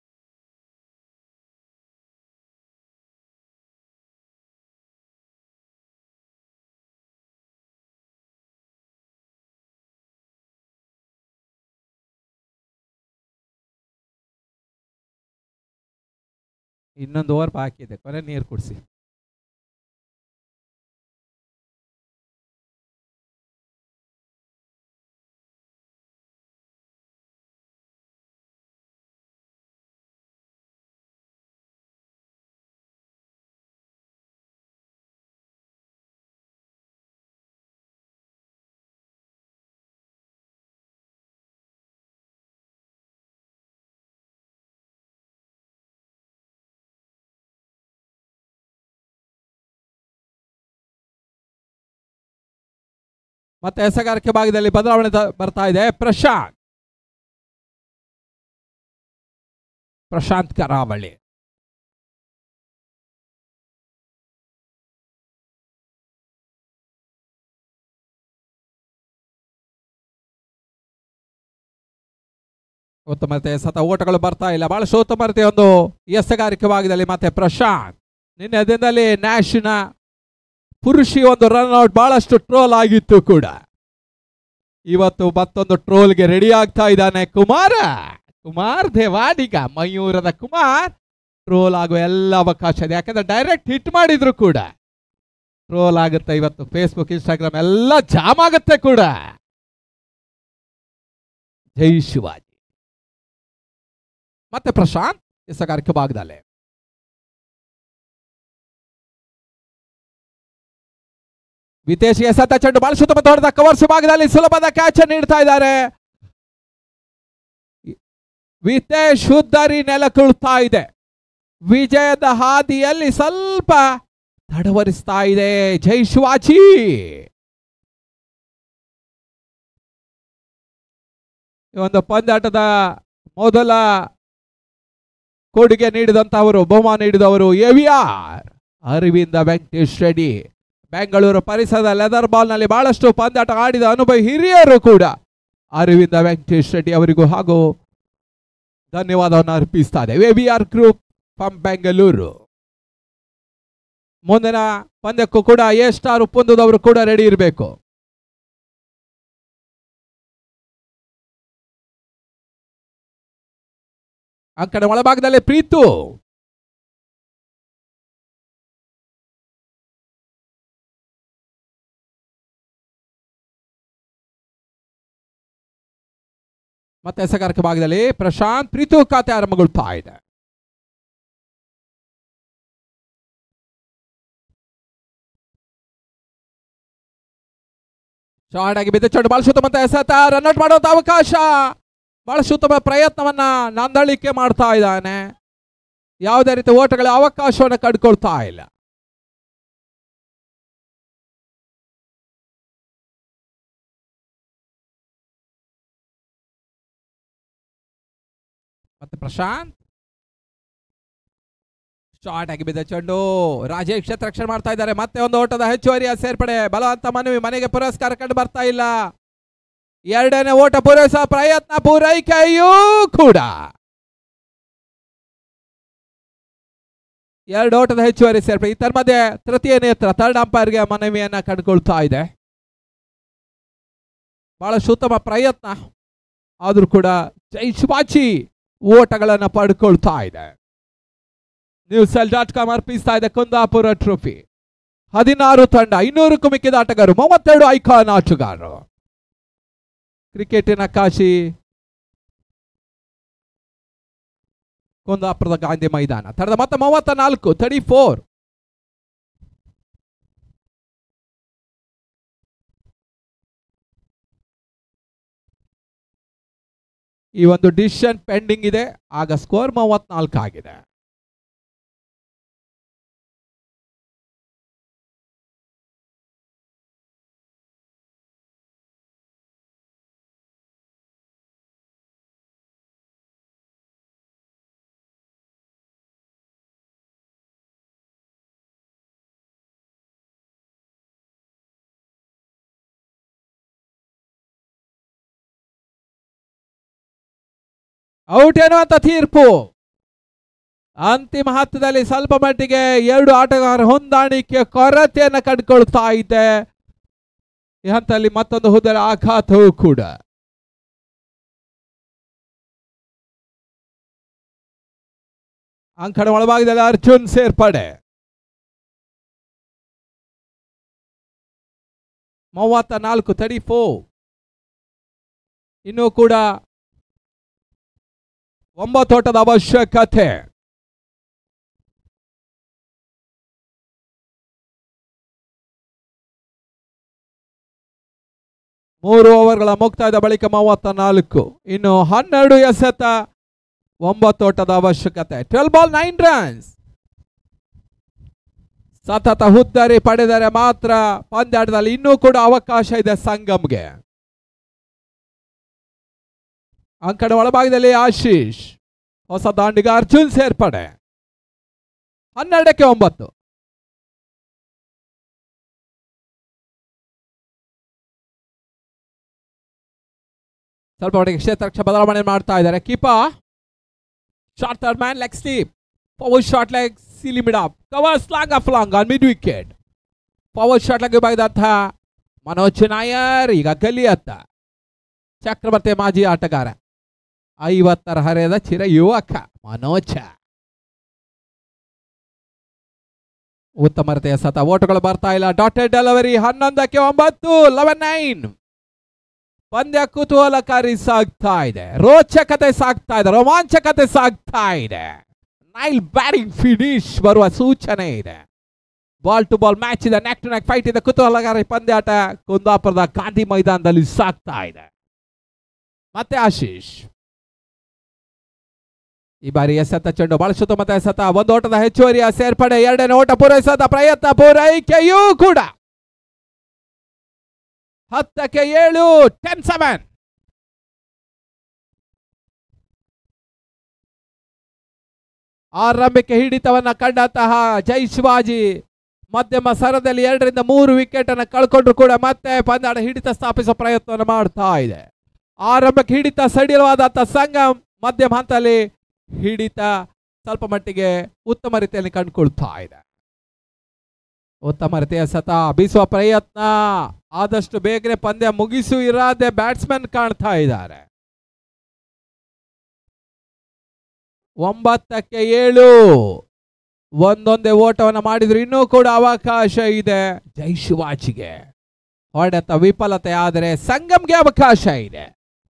S2: ಇನ್ನೊಂದು ಓವರ್ ಬಾಕಿ ಇದೆ ಕೊನೆ ನೀರು ಕುಡಿಸಿ ಮತ್ತೆ ಎಸಗಾರಿಕೆ ಭಾಗದಲ್ಲಿ ಬದಲಾವಣೆ ತ- ಬರ್ತಾ ಇದೆ ಪ್ರಶಾಂತ್ ಪ್ರಶಾಂತ್ ಕರಾವಳಿ ಉತ್ತಮ ರೀತಿಯ ಸತ ಓಟಗಳು ಬರ್ತಾ ಇಲ್ಲ ಬಹಳ ಉತ್ತಮ ರೀತಿಯ ಒಂದು ಎಸಗಾರಿಕೆ ಭಾಗದಲ್ಲಿ ಮತ್ತೆ ಪ್ರಶಾಂತ್ ನಿನ್ನೆ ದಿನದಲ್ಲಿ ನ್ಯಾಶಿನ ಪುರುಷಿ ಒಂದು ರನ್ ಔಟ್ ಬಹಳಷ್ಟು ಟ್ರೋಲ್ ಆಗಿತ್ತು ಕೂಡ ಇವತ್ತು ಮತ್ತೊಂದು ಟ್ರೋಲ್ಗೆ ರೆಡಿ ಆಗ್ತಾ ಇದ್ದಾನೆ ಕುಮಾರ ಕುಮಾರ್ ದೇವಾಡಿಗ ಮಯೂರದ ಕುಮಾರ್ ಟ್ರೋಲ್ ಆಗುವ ಎಲ್ಲ ಅವಕಾಶ ಇದೆ ಯಾಕಂದ್ರೆ ಡೈರೆಕ್ಟ್ ಹಿಟ್ ಮಾಡಿದ್ರು ಕೂಡ ಟ್ರೋಲ್ ಆಗುತ್ತೆ ಇವತ್ತು ಫೇಸ್ಬುಕ್ ಇನ್ಸ್ಟಾಗ್ರಾಮ್ ಎಲ್ಲ ಜಾಮ್ ಆಗುತ್ತೆ ಕೂಡ ಜೈ ಶಿವಾಜಿ ಮತ್ತೆ ಪ್ರಶಾಂತ್ ಎಸಗಾರಿಕೆ ಭಾಗದಲ್ಲಿ ವಿತೇಶ್ ಎಸೆತ ಚೆಂಡು ಬಹಳ ಸುತ್ತಮುತ್ತ ಹೊಡೆದ ಕವರ್ಸ್ ಭಾಗದಲ್ಲಿ ಸುಲಭದ ಕ್ಯಾಚ್ ನೀಡ್ತಾ ಇದ್ದಾರೆ ವಿತೇಶ್ ಹುದ್ದರಿ ನೆಲಕುಳ್ತಾ ಇದೆ ವಿಜಯದ ಹಾದಿಯಲ್ಲಿ ಸ್ವಲ್ಪ ತಡವರಿಸ್ತಾ ಇದೆ ಜೈ ಶಿವಾಜಿ ಈ ಒಂದು ಪಂದ್ಯಾಟದ ಮೊದಲ ಕೊಡುಗೆ ನೀಡಿದಂತವರು ಬಹುಮಾನ ನೀಡಿದವರು ಎವಿಆರ್ ಅರವಿಂದ ವೆಂಕಟೇಶ್ ರೆಡ್ಡಿ ಬೆಂಗಳೂರು ಪರಿಸರದ ಲೆದರ್ ಬಾಲ್ನಲ್ಲಿ ಬಹಳಷ್ಟು ಪಂದ್ಯಾಟ ಆಡಿದ ಅನುಭವಿ ಹಿರಿಯರು ಕೂಡ ಅರವಿಂದ ವೆಂಕಟೇಶ್ ರೆಡ್ಡಿ ಅವರಿಗೂ ಹಾಗೂ ಧನ್ಯವಾದವನ್ನು ಅರ್ಪಿಸ್ತಾ ಇದೆ ಎವಿಆರ್ ಗ್ರೂಪ್ ಫ್ರಮ್ ಬೆಂಗಳೂರು ಮುಂದಿನ ಪಂದ್ಯಕ್ಕೂ ಕೂಡ ಎ ಸ್ಟಾರ್ ಒಪ್ಪಂದದವರು ಕೂಡ ರೆಡಿ ಇರಬೇಕು ಆ ಕಡೆ ಒಳಭಾಗದಲ್ಲಿ ಪ್ರೀತು ಮತ್ತೆ ಎಸಗಾರಿಕೆ ಭಾಗದಲ್ಲಿ ಪ್ರಶಾಂತ್ ಪ್ರೀತು ಖಾತೆ ಆರಂಭಗೊಳ್ತಾ ಇದೆ ಶಾರ್ಟ್ ಆಗಿ ಬಿದ್ದ ಚೆಂಡು ಬಹಳ ಸುತ್ತಮುತ್ತ ಎಸೆತ ರನ್ಔಟ್ ಮಾಡುವಂತ ಅವಕಾಶ ಬಹಳ ಉತ್ತಮ ಪ್ರಯತ್ನವನ್ನ ನಂದಳಿಕೆ ಮಾಡ್ತಾ ಇದ್ದಾನೆ ಯಾವುದೇ ರೀತಿ ಓಟಗಳ ಅವಕಾಶವನ್ನು ಕಡ್ಕೊಳ್ತಾ ಇಲ್ಲ ಮತ್ತೆ ಪ್ರಶಾಂತ್ ಶಾರ್ಟ್ ಆಗಿ ಬಿದ್ದ ಚೆಂಡು ರಾಜೇಶ್ ಕ್ಷೇತ್ರ ರಕ್ಷಣೆ ಮಾಡ್ತಾ ಇದ್ದಾರೆ ಮತ್ತೆ ಒಂದು ಓಟದ ಹೆಚ್ಚುವರಿಯ ಸೇರ್ಪಡೆ ಬಲವಂತ ಮನವಿ ಮನೆಗೆ ಪುರಸ್ಕಾರ ಕಂಡು ಬರ್ತಾ ಇಲ್ಲ ಎರಡನೇ ಓಟ ಪೂರೈಸುವ ಪ್ರಯತ್ನ ಪೂರೈಕೆಯೂ ಕೂಡ ಎರಡು ಓಟದ ಹೆಚ್ಚುವರಿ ಸೇರ್ಪಡೆ ಈ ಮಧ್ಯೆ ತೃತೀಯ ನೇತ್ರ ಥರ್ಡ್ ಅಂಪೈರ್ಗೆ ಮನವಿಯನ್ನ ಕಂಡುಕೊಳ್ತಾ ಇದೆ ಬಹಳಷ್ಟು ಉತ್ತಮ ಪ್ರಯತ್ನ ಆದ್ರೂ ಕೂಡ ಜೈ ಶಿವಾಜಿ ಓಟಗಳನ್ನು ಪಡ್ಕೊಳ್ತಾ ಇದೆ ನ್ಯೂಸ್ ಎಲ್ ಡಾಟ್ ಕಾಮ್ ಅರ್ಪಿಸ್ತಾ ಇದೆ ಕುಂದಾಪುರ ಟ್ರೋಫಿ ಹದಿನಾರು ತಂಡ ಇನ್ನೂರಕ್ಕೂ ಮಿಕ್ಕಿದ ಆಟಗಾರರು ಮೂವತ್ತೆರಡು ಐಕಾನ್ ಆಟಗಾರರು ಕ್ರಿಕೆಟಿನ ಕಾಶಿ ಕುಂದಾಪುರದ ಗಾಂಧಿ ಮೈದಾನ ತಡೆದ ಮತ್ತೆ ಮೂವತ್ತ ನಾಲ್ಕು ತರ್ಟಿ ಫೋರ್ ಈ ಒಂದು ಡಿಸಿಷನ್ ಪೆಂಡಿಂಗ್ ಇದೆ ಆಗ ಸ್ಕೋರ್ ಮೂವತ್ನಾಲ್ಕು ಆಗಿದೆ ಔಟ್ ಎನ್ನುವಂತ ತೀರ್ಪು ಅಂತಿಮ ಹಂತದಲ್ಲಿ ಸ್ವಲ್ಪ ಮಟ್ಟಿಗೆ ಎರಡು ಆಟಗಾರ ಹೊಂದಾಣಿಕೆ ಕೊರತೆಯನ್ನು ಕಂಡುಕೊಳ್ತಾ ಇದೆ ಈ ಹಂತದಲ್ಲಿ ಮತ್ತೊಂದು ಹುದ್ದರ ಆಘಾತವೂ ಕೂಡ ಅಂಕಣ ಒಳಭಾಗದಲ್ಲಿ ಅರ್ಜುನ್ ಸೇರ್ಪಡೆ ಮೂವತ್ತ ನಾಲ್ಕು ತರ್ಟಿ ಫೋ ಇನ್ನೂ ಕೂಡ ಒಂಬತ್ತೋಟದ ಅವಶ್ಯಕತೆ ಮೂರು ಓವರ್ಗಳ ಮುಕ್ತಾಯದ ಬಳಿಕ ಮೂವತ್ತ ನಾಲ್ಕು ಇನ್ನು ಹನ್ನೆರಡು ಎಸೆತ ಒಂಬತ್ತೋಟದ ಅವಶ್ಯಕತೆ ಟ್ವೆಲ್ ಬಾಲ್ ನೈನ್ ರನ್ಸ್ ಸತತ ಹುದ್ದರಿ ಪಡೆದರೆ ಮಾತ್ರ ಪಂದ್ಯಾಟದಲ್ಲಿ ಇನ್ನೂ ಕೂಡ ಅವಕಾಶ ಇದೆ ಸಂಗಮ್ಗೆ ಅಂಕಣ ಒಳಭಾಗದಲ್ಲಿ ಆಶೀಶ್ ಹೊಸ ದಾಂಡಿಗ ಅರ್ಜುನ್ ಸೇರ್ಪಡೆ ಹನ್ನೆರಡಕ್ಕೆ ಒಂಬತ್ತು ಸ್ವಲ್ಪ ಮಟ್ಟಿಗೆ ಕ್ಷೇತ್ರಕ್ಷ ಬದಲಾವಣೆ ಮಾಡ್ತಾ ಇದ್ದಾರೆ keeper short third man leg slip power short leg silly mid off cover long off long on mid wicket power short leg ವಿಭಾಗದಂತಹ ಮನೋಜ್ ನಾಯರ್ ಈಗ ಕಲಿಯತ್ತ ಚಕ್ರವರ್ತಿ ಮಾಜಿ ಆಟಗಾರ ಐವತ್ತರ ಹರೆಯದ ಚಿರ ಯುವಕ ಮನೋಜ ಉತ್ತಮ ರೀತಿಯ ಸತ ಓಟುಗಳು ಬರ್ತಾ ಇಲ್ಲ ಡಾಟೆಡ್ ಡೆಲಿವರಿ ಹನ್ನೊಂದಕ್ಕೆ ಒಂಬತ್ತು ಲೆವೆನ್ ನೈನ್ ಪಂದ್ಯ ಕುತೂಹಲಕಾರಿ ಸಾಗ್ತಾ ಇದೆ ರೋಚಕತೆ ಸಾಗ್ತಾ ಇದೆ ರೋಮಾಂಚಕತೆ ಸಾಗ್ತಾ ಇದೆ ನೈಲ್ ಬ್ಯಾಟಿಂಗ್ ಫಿನಿಶ್ ಬರುವ ಸೂಚನೆ ಇದೆ ಬಾಲ್ ಟು ಬಾಲ್ ಮ್ಯಾಚ್ ಇದೆ ನೆಕ್ ಟು ನೆಕ್ ಫೈಟ್ ಇದೆ ಕುತೂಹಲಕಾರಿ ಪಂದ್ಯಾಟ ಕುಂದಾಪುರದ ಗಾಂಧಿ ಮೈದಾನದಲ್ಲಿ ಸಾಗ್ತಾ ಇದೆ ಮತ್ತೆ ಆಶೀಶ್ ಈ ಬಾರಿ ಎಸೆತ ಚೆಂಡು ಬಳಸುತ್ತ ಮತ್ತೆ ಎಸೆತ ಒಂದು ಓಟದ ಹೆಚ್ಚುವರಿಯ ಸೇರ್ಪಡೆ ಎರಡನೇ ಓಟ ಪೂರೈಸದ ಪ್ರಯತ್ನ ಪೂರೈಕೆಯೂ ಕೂಡ ಹತ್ತಕ್ಕೆ ಏಳು ಟೆನ್ ಸೆವೆನ್ ಆರಂಭಕ್ಕೆ ಹಿಡಿತವನ್ನ ಕಂಡಂತಹ ಜೈ ಶಿವಾಜಿ ಮಧ್ಯಮ ಸರದಲ್ಲಿ ಎರಡರಿಂದ ಮೂರು ವಿಕೆಟ್ ಅನ್ನು ಕಳ್ಕೊಂಡ್ರು ಕೂಡ ಮತ್ತೆ ಪಂದ್ಯಾಟ ಹಿಡಿತ ಸ್ಥಾಪಿಸುವ ಪ್ರಯತ್ನವನ್ನು ಮಾಡ್ತಾ ಇದೆ ಆರಂಭಕ್ಕೆ ಹಿಡಿತ ಸಡಿಲವಾದಂಥ ಸಂಗಮ್ ಮಧ್ಯಮ ಹಂತದಲ್ಲಿ ಹಿಡಿತ ಸ್ವಲ್ಪ ಮಟ್ಟಿಗೆ ಉತ್ತಮ ರೀತಿಯಲ್ಲಿ ಕಂಡುಕೊಳ್ತಾ ಇದೆ ಉತ್ತಮ ರೀತಿಯ ಸತ ಬೀಸುವ ಪ್ರಯತ್ನ ಆದಷ್ಟು ಬೇಗನೆ ಪಂದ್ಯ ಮುಗಿಸು ಇರಾದೆ ಬ್ಯಾಟ್ಸ್ಮನ್ ಕಾಣ್ತಾ ಇದ್ದಾರೆ ಒಂಬತ್ತಕ್ಕೆ ಏಳು ಒಂದೊಂದೇ ಓಟವನ್ನು ಮಾಡಿದ್ರು ಇನ್ನೂ ಕೂಡ ಅವಕಾಶ ಇದೆ ಜೈ ಶಿವಾಜಿಗೆ ಹೊಡೆತ ವಿಫಲತೆ ಆದರೆ ಸಂಗಮ್ಗೆ ಅವಕಾಶ ಇದೆ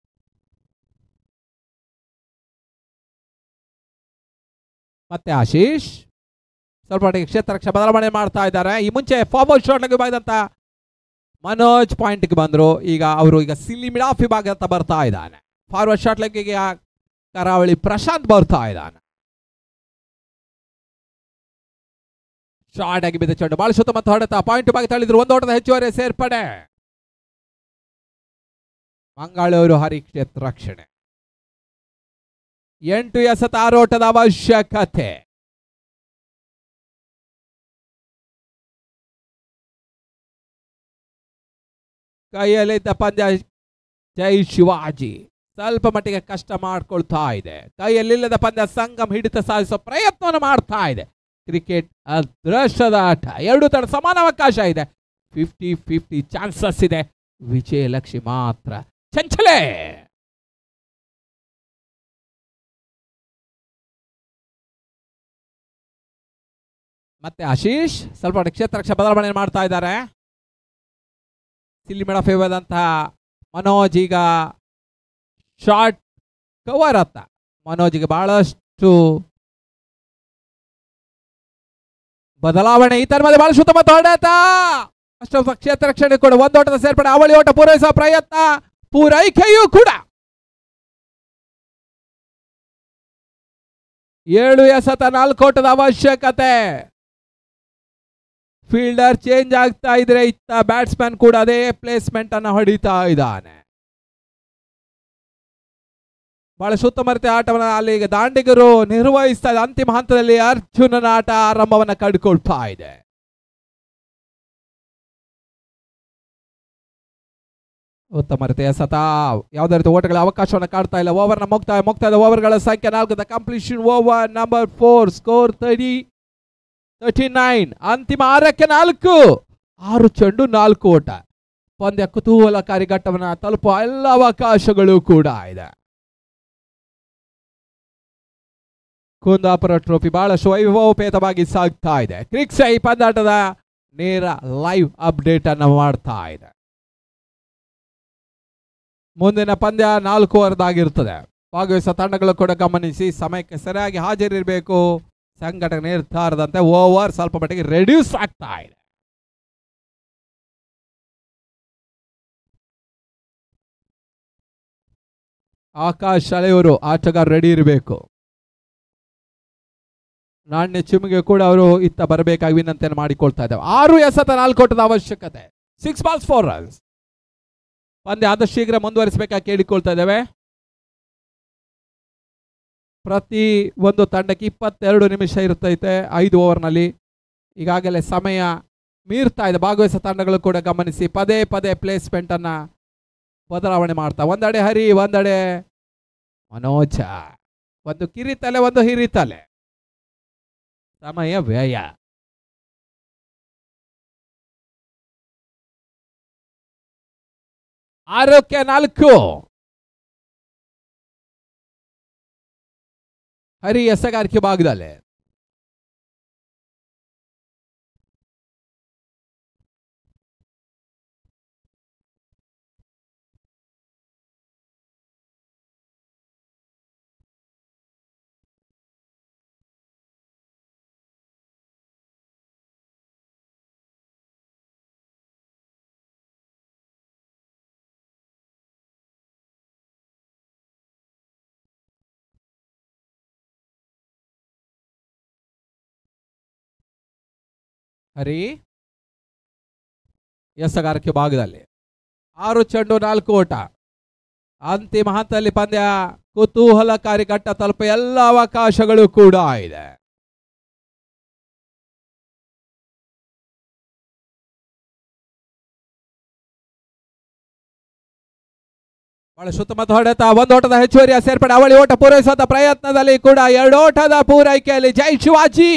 S2: ಮತ್ತೆ ಆಶೀಶ್ ಸ್ವಲ್ಪ ಮಟ್ಟಿಗೆ ಕ್ಷೇತ್ರಕ್ಷ ಬದಲಾವಣೆ ಮಾಡ್ತಾ ಇದ್ದಾರೆ ಈ ಮುಂಚೆ ಫಾರ್ವರ್ಡ್ ಶಾಟ್ ವಿಭಾಗದಂತ ಮನೋಜ್ ಪಾಯಿಂಟ್ಗೆ ಬಂದರು ಈಗ ಅವರು ಈಗ ಸಿಲ್ಲಿ ಮಿಡ್ ಆಫ್ ವಿಭಾಗ ಅಂತ ಬರ್ತಾ ಇದ್ದಾನೆ ಫಾರ್ವರ್ಡ್ ಶಾಟ್ ಲೆಗ್ಗಿಗೆ ಕರಾವಳಿ ಪ್ರಶಾಂತ್ ಬರ್ತಾ ಇದ್ದಾನೆ ಶಾರ್ಟ್ ಆಗಿ ಬಿದ್ದ ಚೆಂಡು ಬಹಳ ಸುತ್ತ ಮತ್ತು ಹೊಡೆತ ಪಾಯಿಂಟ್ ಬಾಗಿ ತಳ್ಳಿದ್ರು ಒಂದು ಓಟದ ಹೆಚ್ಚುವರಿ ಸೇರ್ಪಡೆ ಮಂಗಳೂರು ಹರಿ ಕ್ಷೇತ್ರ ರಕ್ಷಣೆ ಎಂಟು ಎಸೆತ ಆರೋಟದ ಅವಶ್ಯಕತೆ ಕೈಯಲ್ಲಿದ್ದ ಪಂದ್ಯ ಜೈ ಶಿವಾಜಿ ಸ್ವಲ್ಪ ಮಟ್ಟಿಗೆ ಕಷ್ಟ ಮಾಡ್ಕೊಳ್ತಾ ಇದೆ ಕೈಯಲ್ಲಿಲ್ಲದ ಪಂದ್ಯ ಸಂಗಮ್ ಹಿಡಿತ ಸಾಧಿಸೋ ಪ್ರಯತ್ನವನ್ನು ಮಾಡ್ತಾ ಇದೆ ಕ್ರಿಕೆಟ್ ಅದೃಷ್ಟದ ಆಟ ಎರಡು ತಡ ಸಮಾನ ಅವಕಾಶ ಇದೆ ಫಿಫ್ಟಿ ಫಿಫ್ಟಿ ಚಾನ್ಸಸ್ ಇದೆ ವಿಜಯಲಕ್ಷ್ಮಿ ಮಾತ್ರ ಚಂಚಲೆ ಮತ್ತೆ ಆಶೀಶ್ ಸ್ವಲ್ಪ ಕ್ಷೇತ್ರಕ್ಷ ಬದಲಾವಣೆ ಮಾಡ್ತಾ ಇದ್ದಾರೆ ಸಿಲ್ಲಿ ಮೇಡ ಫೇವದಂತಹ ಮನೋಜ್ ಈಗ ಶಾರ್ಟ್ ಕವರ್ ಅತ್ತ ಮನೋಜ್ಗೆ ಬಹಳಷ್ಟು ಬದಲಾವಣೆ ಈ ತರಮಲ್ಲಿ ಬಹಳ ಸುತ್ತ ಮತ್ತು ಹೊಡೆತ ಅಷ್ಟು ಕ್ಷೇತ್ರ ರಕ್ಷಣೆ ಕೂಡ ಒಂದು ಓಟದ ಸೇರ್ಪಡೆ ಅವಳಿ ಓಟ ಪೂರೈಸುವ ಪ್ರಯತ್ನ ಪೂರೈಕೆಯೂ ಕೂಡ ಏಳು ಎಸೆತ ನಾಲ್ಕು ಓಟದ ಅವಶ್ಯಕತೆ ಫೀಲ್ಡರ್ ಚೇಂಜ್ ಆಗ್ತಾ ಇದ್ರೆ ಇತ್ತ ಬ್ಯಾಟ್ಸ್ಮನ್ ಕೂಡ ಅದೇ ಪ್ಲೇಸ್ಮೆಂಟ್ ಅನ್ನ ಹೊಡಿತಾ ಇದ್ದಾನೆ ಬಹಳ ಸುತ್ತಮರಿತ ಆಟವನ್ನ ಅಲ್ಲಿ ಈಗ ದಾಂಡಿಗರು ನಿರ್ವಹಿಸ್ತಾ ಇದೆ ಅಂತಿಮ ಹಂತದಲ್ಲಿ ಅರ್ಜುನನ ಆಟ ಆರಂಭವನ್ನ ಕಂಡುಕೊಳ್ತಾ ಇದೆ ಉತ್ತಮ ರೀತಿಯ ಸತ ಯಾವುದೇ ರೀತಿ ಓಟಗಳ ಅವಕಾಶವನ್ನು ಕಾಡ್ತಾ ಇಲ್ಲ ಓವರ್ನ ಮುಕ್ತಾಯ ಮುಕ್ತಾಯದ ಓವರ್ಗಳ ಸಂಖ್ಯೆ ನಾಲ್ಕು the completion over number four score thirty thirty nine ಅಂತಿಮ ಆರಕ್ಕೆ ನಾಲ್ಕು ಆರು ಚೆಂಡು ನಾಲ್ಕು ಓಟ ಪಂದ್ಯ ಕುತೂಹಲಕಾರಿ ಘಟ್ಟವನ್ನ ತಲುಪುವ ಎಲ್ಲ ಅವಕಾಶಗಳು ಕೂಡ ಇದೆ ಕುಂದಾಪುರ ಟ್ರೋಫಿ ಬಹಳಷ್ಟು ವೈಭವೋಪೇತವಾಗಿ ಸಾಗ್ತಾ ಇದೆ ಕ್ರಿಕ್ಸ್ ಈ ಪಂದ್ಯಾಟದ ನೇರ ಲೈವ್ ಅಪ್ಡೇಟ್ ಅನ್ನು ಮಾಡ್ತಾ ಇದೆ ಮುಂದಿನ ಪಂದ್ಯ ನಾಲ್ಕು ಓವರ್ದಾಗಿರ್ತದೆ ಭಾಗವಹಿಸುವ ತಂಡಗಳು ಕೂಡ ಗಮನಿಸಿ ಸಮಯಕ್ಕೆ ಸರಿಯಾಗಿ ಹಾಜರಿರಬೇಕು ಸಂಘಟನೆ ನಿರ್ಧಾರದಂತೆ ಓವರ್ ಸ್ವಲ್ಪ ಮಟ್ಟಿಗೆ ರೆಡ್ಯೂಸ್ ಆಗ್ತಾ ಇದೆ ಆಕಾಶ್ ಅಲೆಯವರು ಆಟಗಾರ ರೆಡಿ ಇರಬೇಕು ನಾಣ್ಯ ಚಿಮ್ಗೆ ಕೂಡ ಅವರು ಇತ್ತ ಬರಬೇಕಾಗಿ ವಿನಂತಿಯನ್ನು ಮಾಡಿಕೊಳ್ತಾ ಇದ್ದಾರೆ ಆರು ಎಸೆತ ನಾಲ್ಕು ಓಟದ ಅವಶ್ಯಕತೆ ಸಿಕ್ಸ್ ಬಾಲ್ಸ್ ಫೋರ್ ರನ್ಸ್ ಪಂದ್ಯ ಆದಷ್ಟು ಶೀಘ್ರ ಮುಂದುವರಿಸಬೇಕಾಗಿ ಕೇಳಿಕೊಳ್ತಾ ಇದ್ದೇವೆ ಪ್ರತಿ ಒಂದು ತಂಡಕ್ಕೆ ಇಪ್ಪತ್ತೆರಡು ನಿಮಿಷ ಇರ್ತೈತೆ ಐದು ಓವರ್ನಲ್ಲಿ ಈಗಾಗಲೇ ಸಮಯ ಮೀರ್ತಾ ಇದೆ ಭಾಗವಹಿಸೋ ತಂಡಗಳು ಕೂಡ ಗಮನಿಸಿ ಪದೇ ಪದೇ ಪ್ಲೇಸ್ಮೆಂಟ್ ಅನ್ನ ಬದಲಾವಣೆ ಮಾಡ್ತಾ ಒಂದೆಡೆ ಹರಿ ಒಂದೆಡೆ ಮನೋಜ ಒಂದು ಕಿರಿತಲೆ ಒಂದು ಹಿರಿತಲೆ ಸಮಯ ವ್ಯಯ ಆರೋಗ್ಯ ನಾಲ್ಕು ಹರಿ ಎಸಗಾರಿಕೆ ಭಾಗದಲ್ಲಿ ಹರಿ ಎಸಗಾರಿಕೆ ಭಾಗದಲ್ಲಿ ಆರು ಚೆಂಡು ನಾಲ್ಕು ಓಟ ಅಂತಿಮ ಹಂತದಲ್ಲಿ ಪಂದ್ಯ ಕುತೂಹಲಕಾರಿ ಘಟ್ಟ ತಲುಪ ಎಲ್ಲ ಅವಕಾಶಗಳು ಕೂಡ ಇದೆ ಬಹಳ ಸುತ್ತಮುತ್ತ ಹೊಡೆತ ಒಂದು ಓಟದ ಹೆಚ್ಚುವರಿಯ ಸೇರ್ಪಡೆ ಅವಳಿ ಓಟ ಪೂರೈಸುವಂತ ಪ್ರಯತ್ನದಲ್ಲಿ ಕೂಡ ಎರಡು ಓಟದ ಪೂರೈಕೆಯಲ್ಲಿ ಜೈ ಶಿವಾಜಿ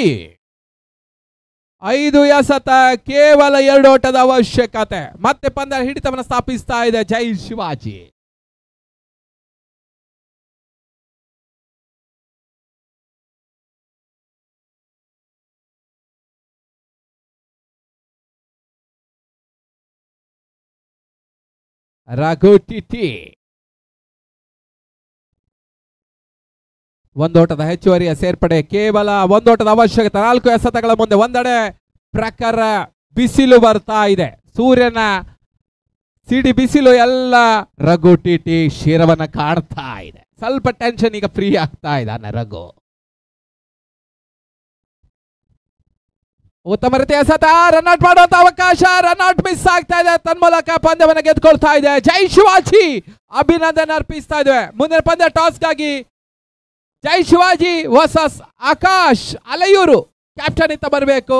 S2: ಐದು ಎಸತ ಕೇವಲ ಎರಡು ಓಟದ ಅವಶ್ಯಕತೆ ಮತ್ತೆ ಪಂದ್ಯ ಹಿಡಿತವನ್ನು ಸ್ಥಾಪಿಸ್ತಾ ಇದೆ ಜೈ ಶಿವಾಜಿ ರಘು ಟಿಟಿ ಒಂದೋಟದ ಹೆಚ್ಚುವರಿಯ ಸೇರ್ಪಡೆ ಕೇವಲ ಒಂದೋಟದ ಅವಶ್ಯಕತೆ ನಾಲ್ಕು ಎಸೆತಗಳ ಮುಂದೆ ಒಂದೆಡೆ ಪ್ರಕಾರ ಬಿಸಿಲು ಬರ್ತಾ ಇದೆ ಸೂರ್ಯನ ಸಿಡಿ ಬಿಸಿಲು ಎಲ್ಲ ರಘು ಟಿಟಿ ಶಿರವನ್ನ ಕಾಡ್ತಾ ಇದೆ ಸ್ವಲ್ಪ ಟೆನ್ಷನ್ ಈಗ ಫ್ರೀ ಆಗ್ತಾ ಇದ್ದಾನೆ ರಘು ಉತ್ತಮ ರೀತಿಯ ಸತ ರನ್ಔಟ್ ಮಾಡುವಂತ ಅವಕಾಶ ರನ್ಔಟ್ ಮಿಸ್ ಆಗ್ತಾ ಇದೆ ತನ್ಮೂಲಕ ಪಂದ್ಯವನ್ನು ಗೆದ್ಕೊಳ್ತಾ ಇದೆ ಜೈ ಶಿವಾಜಿ ಅಭಿನಂದನೆ ಅರ್ಪಿಸ್ತಾ ಇದ್ದೇವೆ ಮುಂದಿನ ಪಂದ್ಯ ಟಾಸ್ಗಾಗಿ ಜೈ ಶಿವಾಜಿ ವರ್ಸಸ್ ಆಕಾಶ್ ಅಲೆಯೂರು ಕ್ಯಾಪ್ಟನ್ ಇತ್ತ ಬರಬೇಕು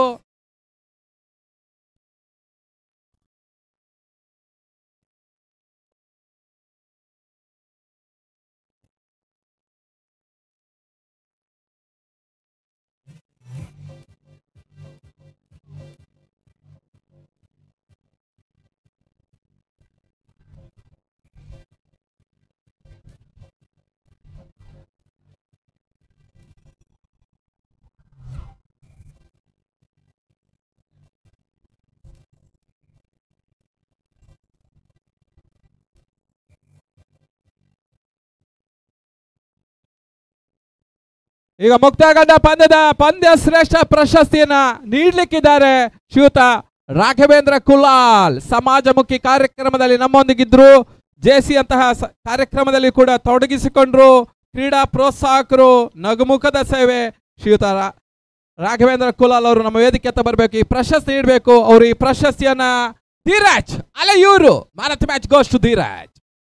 S2: ಈಗ ಮುಕ್ತಾಯಗೊಂಡ ಪಂದ್ಯದ ಪಂದ್ಯ ಶ್ರೇಷ್ಠ ಪ್ರಶಸ್ತಿಯನ್ನ ನೀಡಲಿಕ್ಕಿದ್ದಾರೆ ಶ್ರೀಯುತ ರಾಘವೇಂದ್ರ ಕುಲಾಲ್ ಸಮಾಜಮುಖಿ ಕಾರ್ಯಕ್ರಮದಲ್ಲಿ ನಮ್ಮೊಂದಿಗಿದ್ರು ಜೆಸಿ ಅಂತಹ ಸ- ಕಾರ್ಯಕ್ರಮದಲ್ಲಿ ಕೂಡ ತೊಡಗಿಸಿಕೊಂಡ್ರು ಕ್ರೀಡಾ ಪ್ರೋತ್ಸಾಹಕರು ನಗುಮುಖದ ಸೇವೆ ಶ್ರೀಯುತ ರಾ- ರಾಘವೇಂದ್ರ ಕುಲಾಲ್ ಅವರು ನಮ್ಮ ವೇದಿಕೆ ಹತ್ತ ಬರಬೇಕು ಈ ಪ್ರಶಸ್ತಿ ನೀಡಬೇಕು ಅವರು ಈ ಪ್ರಶಸ್ತಿಯನ್ನ ಧೀರಾಜ್ ಅಲ್ಲ ಇವರು ಭಾರತ match goes to Dheeraj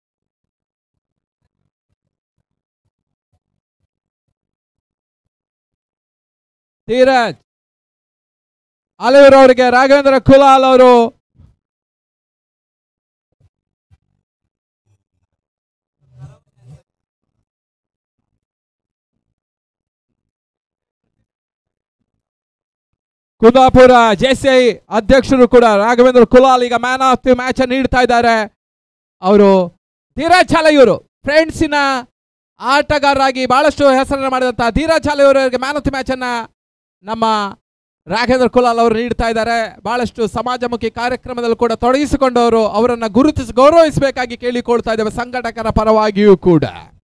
S2: Dheeraj Aleyur ಅವರಿಗೆ ರಾಘವೇಂದ್ರ ಕುಲಾಲ್ ಅವರು ಕುಂದಾಪುರ ಜೆಸಿಐ ಅಧ್ಯಕ್ಷರು ಕೂಡ ರಾಘವೇಂದ್ರ ಕುಲಾಲ್ ಈಗ ಮ್ಯಾನ್ ಆಫ್ ದಿ ಮ್ಯಾಚ್ ನೀಡ್ತಾ ಇದ್ದಾರೆ ಅವರು ಧೀರಾಜ್ ಚಾಲಯೂರು ಫ್ರೆಂಡ್ಸಿನ ಆಟಗಾರರಾಗಿ ಬಹಳಷ್ಟು ಹೆಸರನ್ನು ಮಾಡಿದಂತಹ ಧೀರಾಜ್ ಚಾಲಯೂರಿಗೆ ಮ್ಯಾನ್ ಆಫ್ ದಿ ಮ್ಯಾಚ್ ಅನ್ನ ನಮ್ಮ ರಾಘವೇಂದ್ರ ಕುಲಾಲ್ ಅವರು ನೀಡ್ತಾ ಇದ್ದಾರೆ ಬಹಳಷ್ಟು ಸಮಾಜಮುಖಿ ಕಾರ್ಯಕ್ರಮದಲ್ಲಿ ಕೂಡ ತೊಡಗಿಸಿಕೊಂಡವರು ಅವರನ್ನ ಗುರುತಿಸಿ ಗೌರವಿಸಬೇಕಾಗಿ ಕೇಳಿಕೊಳ್ತಾ ಇದ್ದೇವೆ ಸಂಘಟಕರ ಪರವಾಗಿಯೂ ಕೂಡ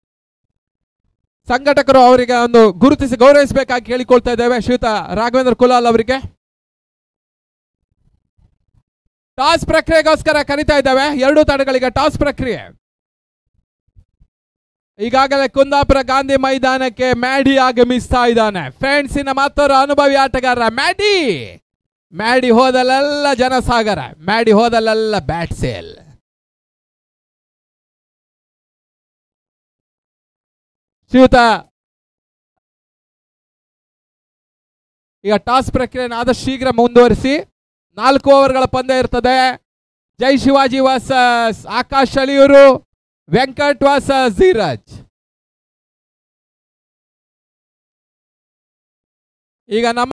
S2: ಸಂಘಟಕರು ಅವರಿಗೆ ಒಂದು ಗುರುತಿಸಿ ಗೌರವಿಸಬೇಕಾಗಿ ಕೇಳಿಕೊಳ್ತಾ ಇದ್ದೇವೆ ಶ್ರೀಯುತ ರಾಘವೇಂದ್ರ ಕುಲಾಲ್ ಅವರಿಗೆ ಟಾಸ್ ಪ್ರಕ್ರಿಯೆಗೋಸ್ಕರ ಕರಿತಾ ಇದ್ದೇವೆ ಎರಡೂ ತಂಡಗಳಿಗೆ ಟಾಸ್ ಪ್ರಕ್ರಿಯೆ ಈಗಾಗಲೇ ಕುಂದಾಪುರ ಗಾಂಧಿ ಮೈದಾನಕ್ಕೆ ಮ್ಯಾಡಿ ಆಗಮಿಸ್ತಾ ಇದ್ದಾನೆ ಫ್ರೆಂಡ್ಸಿನ ಮತ್ತೊರು ಅನುಭವಿ ಆಟಗಾರ ಮ್ಯಾಡಿ ಮ್ಯಾಡಿ ಹೋದಲ್ಲೆಲ್ಲ ಜನಸಾಗರ ಮ್ಯಾಡಿ ಹೋದಲ್ಲೆಲ್ಲ ಬ್ಯಾಟ್ ಸೇಲ್ ಶ್ರೀಯುತ ಈಗ ಟಾಸ್ ಪ್ರಕ್ರಿಯೆಯನ್ನು ಆದಷ್ಟು ಶೀಘ್ರ ಮುಂದುವರಿಸಿ ನಾಲ್ಕು ಓವರ್ಗಳ ಪಂದ್ಯ ಇರ್ತದೆ ಜೈ ಶಿವಾಜಿ ವಾಸಸ್ ಆಕಾಶ್ ಅಲಿಯೂರು ವೆಂಕಟ್ ವಾಸಸ್ ಧೀರಜ್ ಈಗ ನಮ್ಮ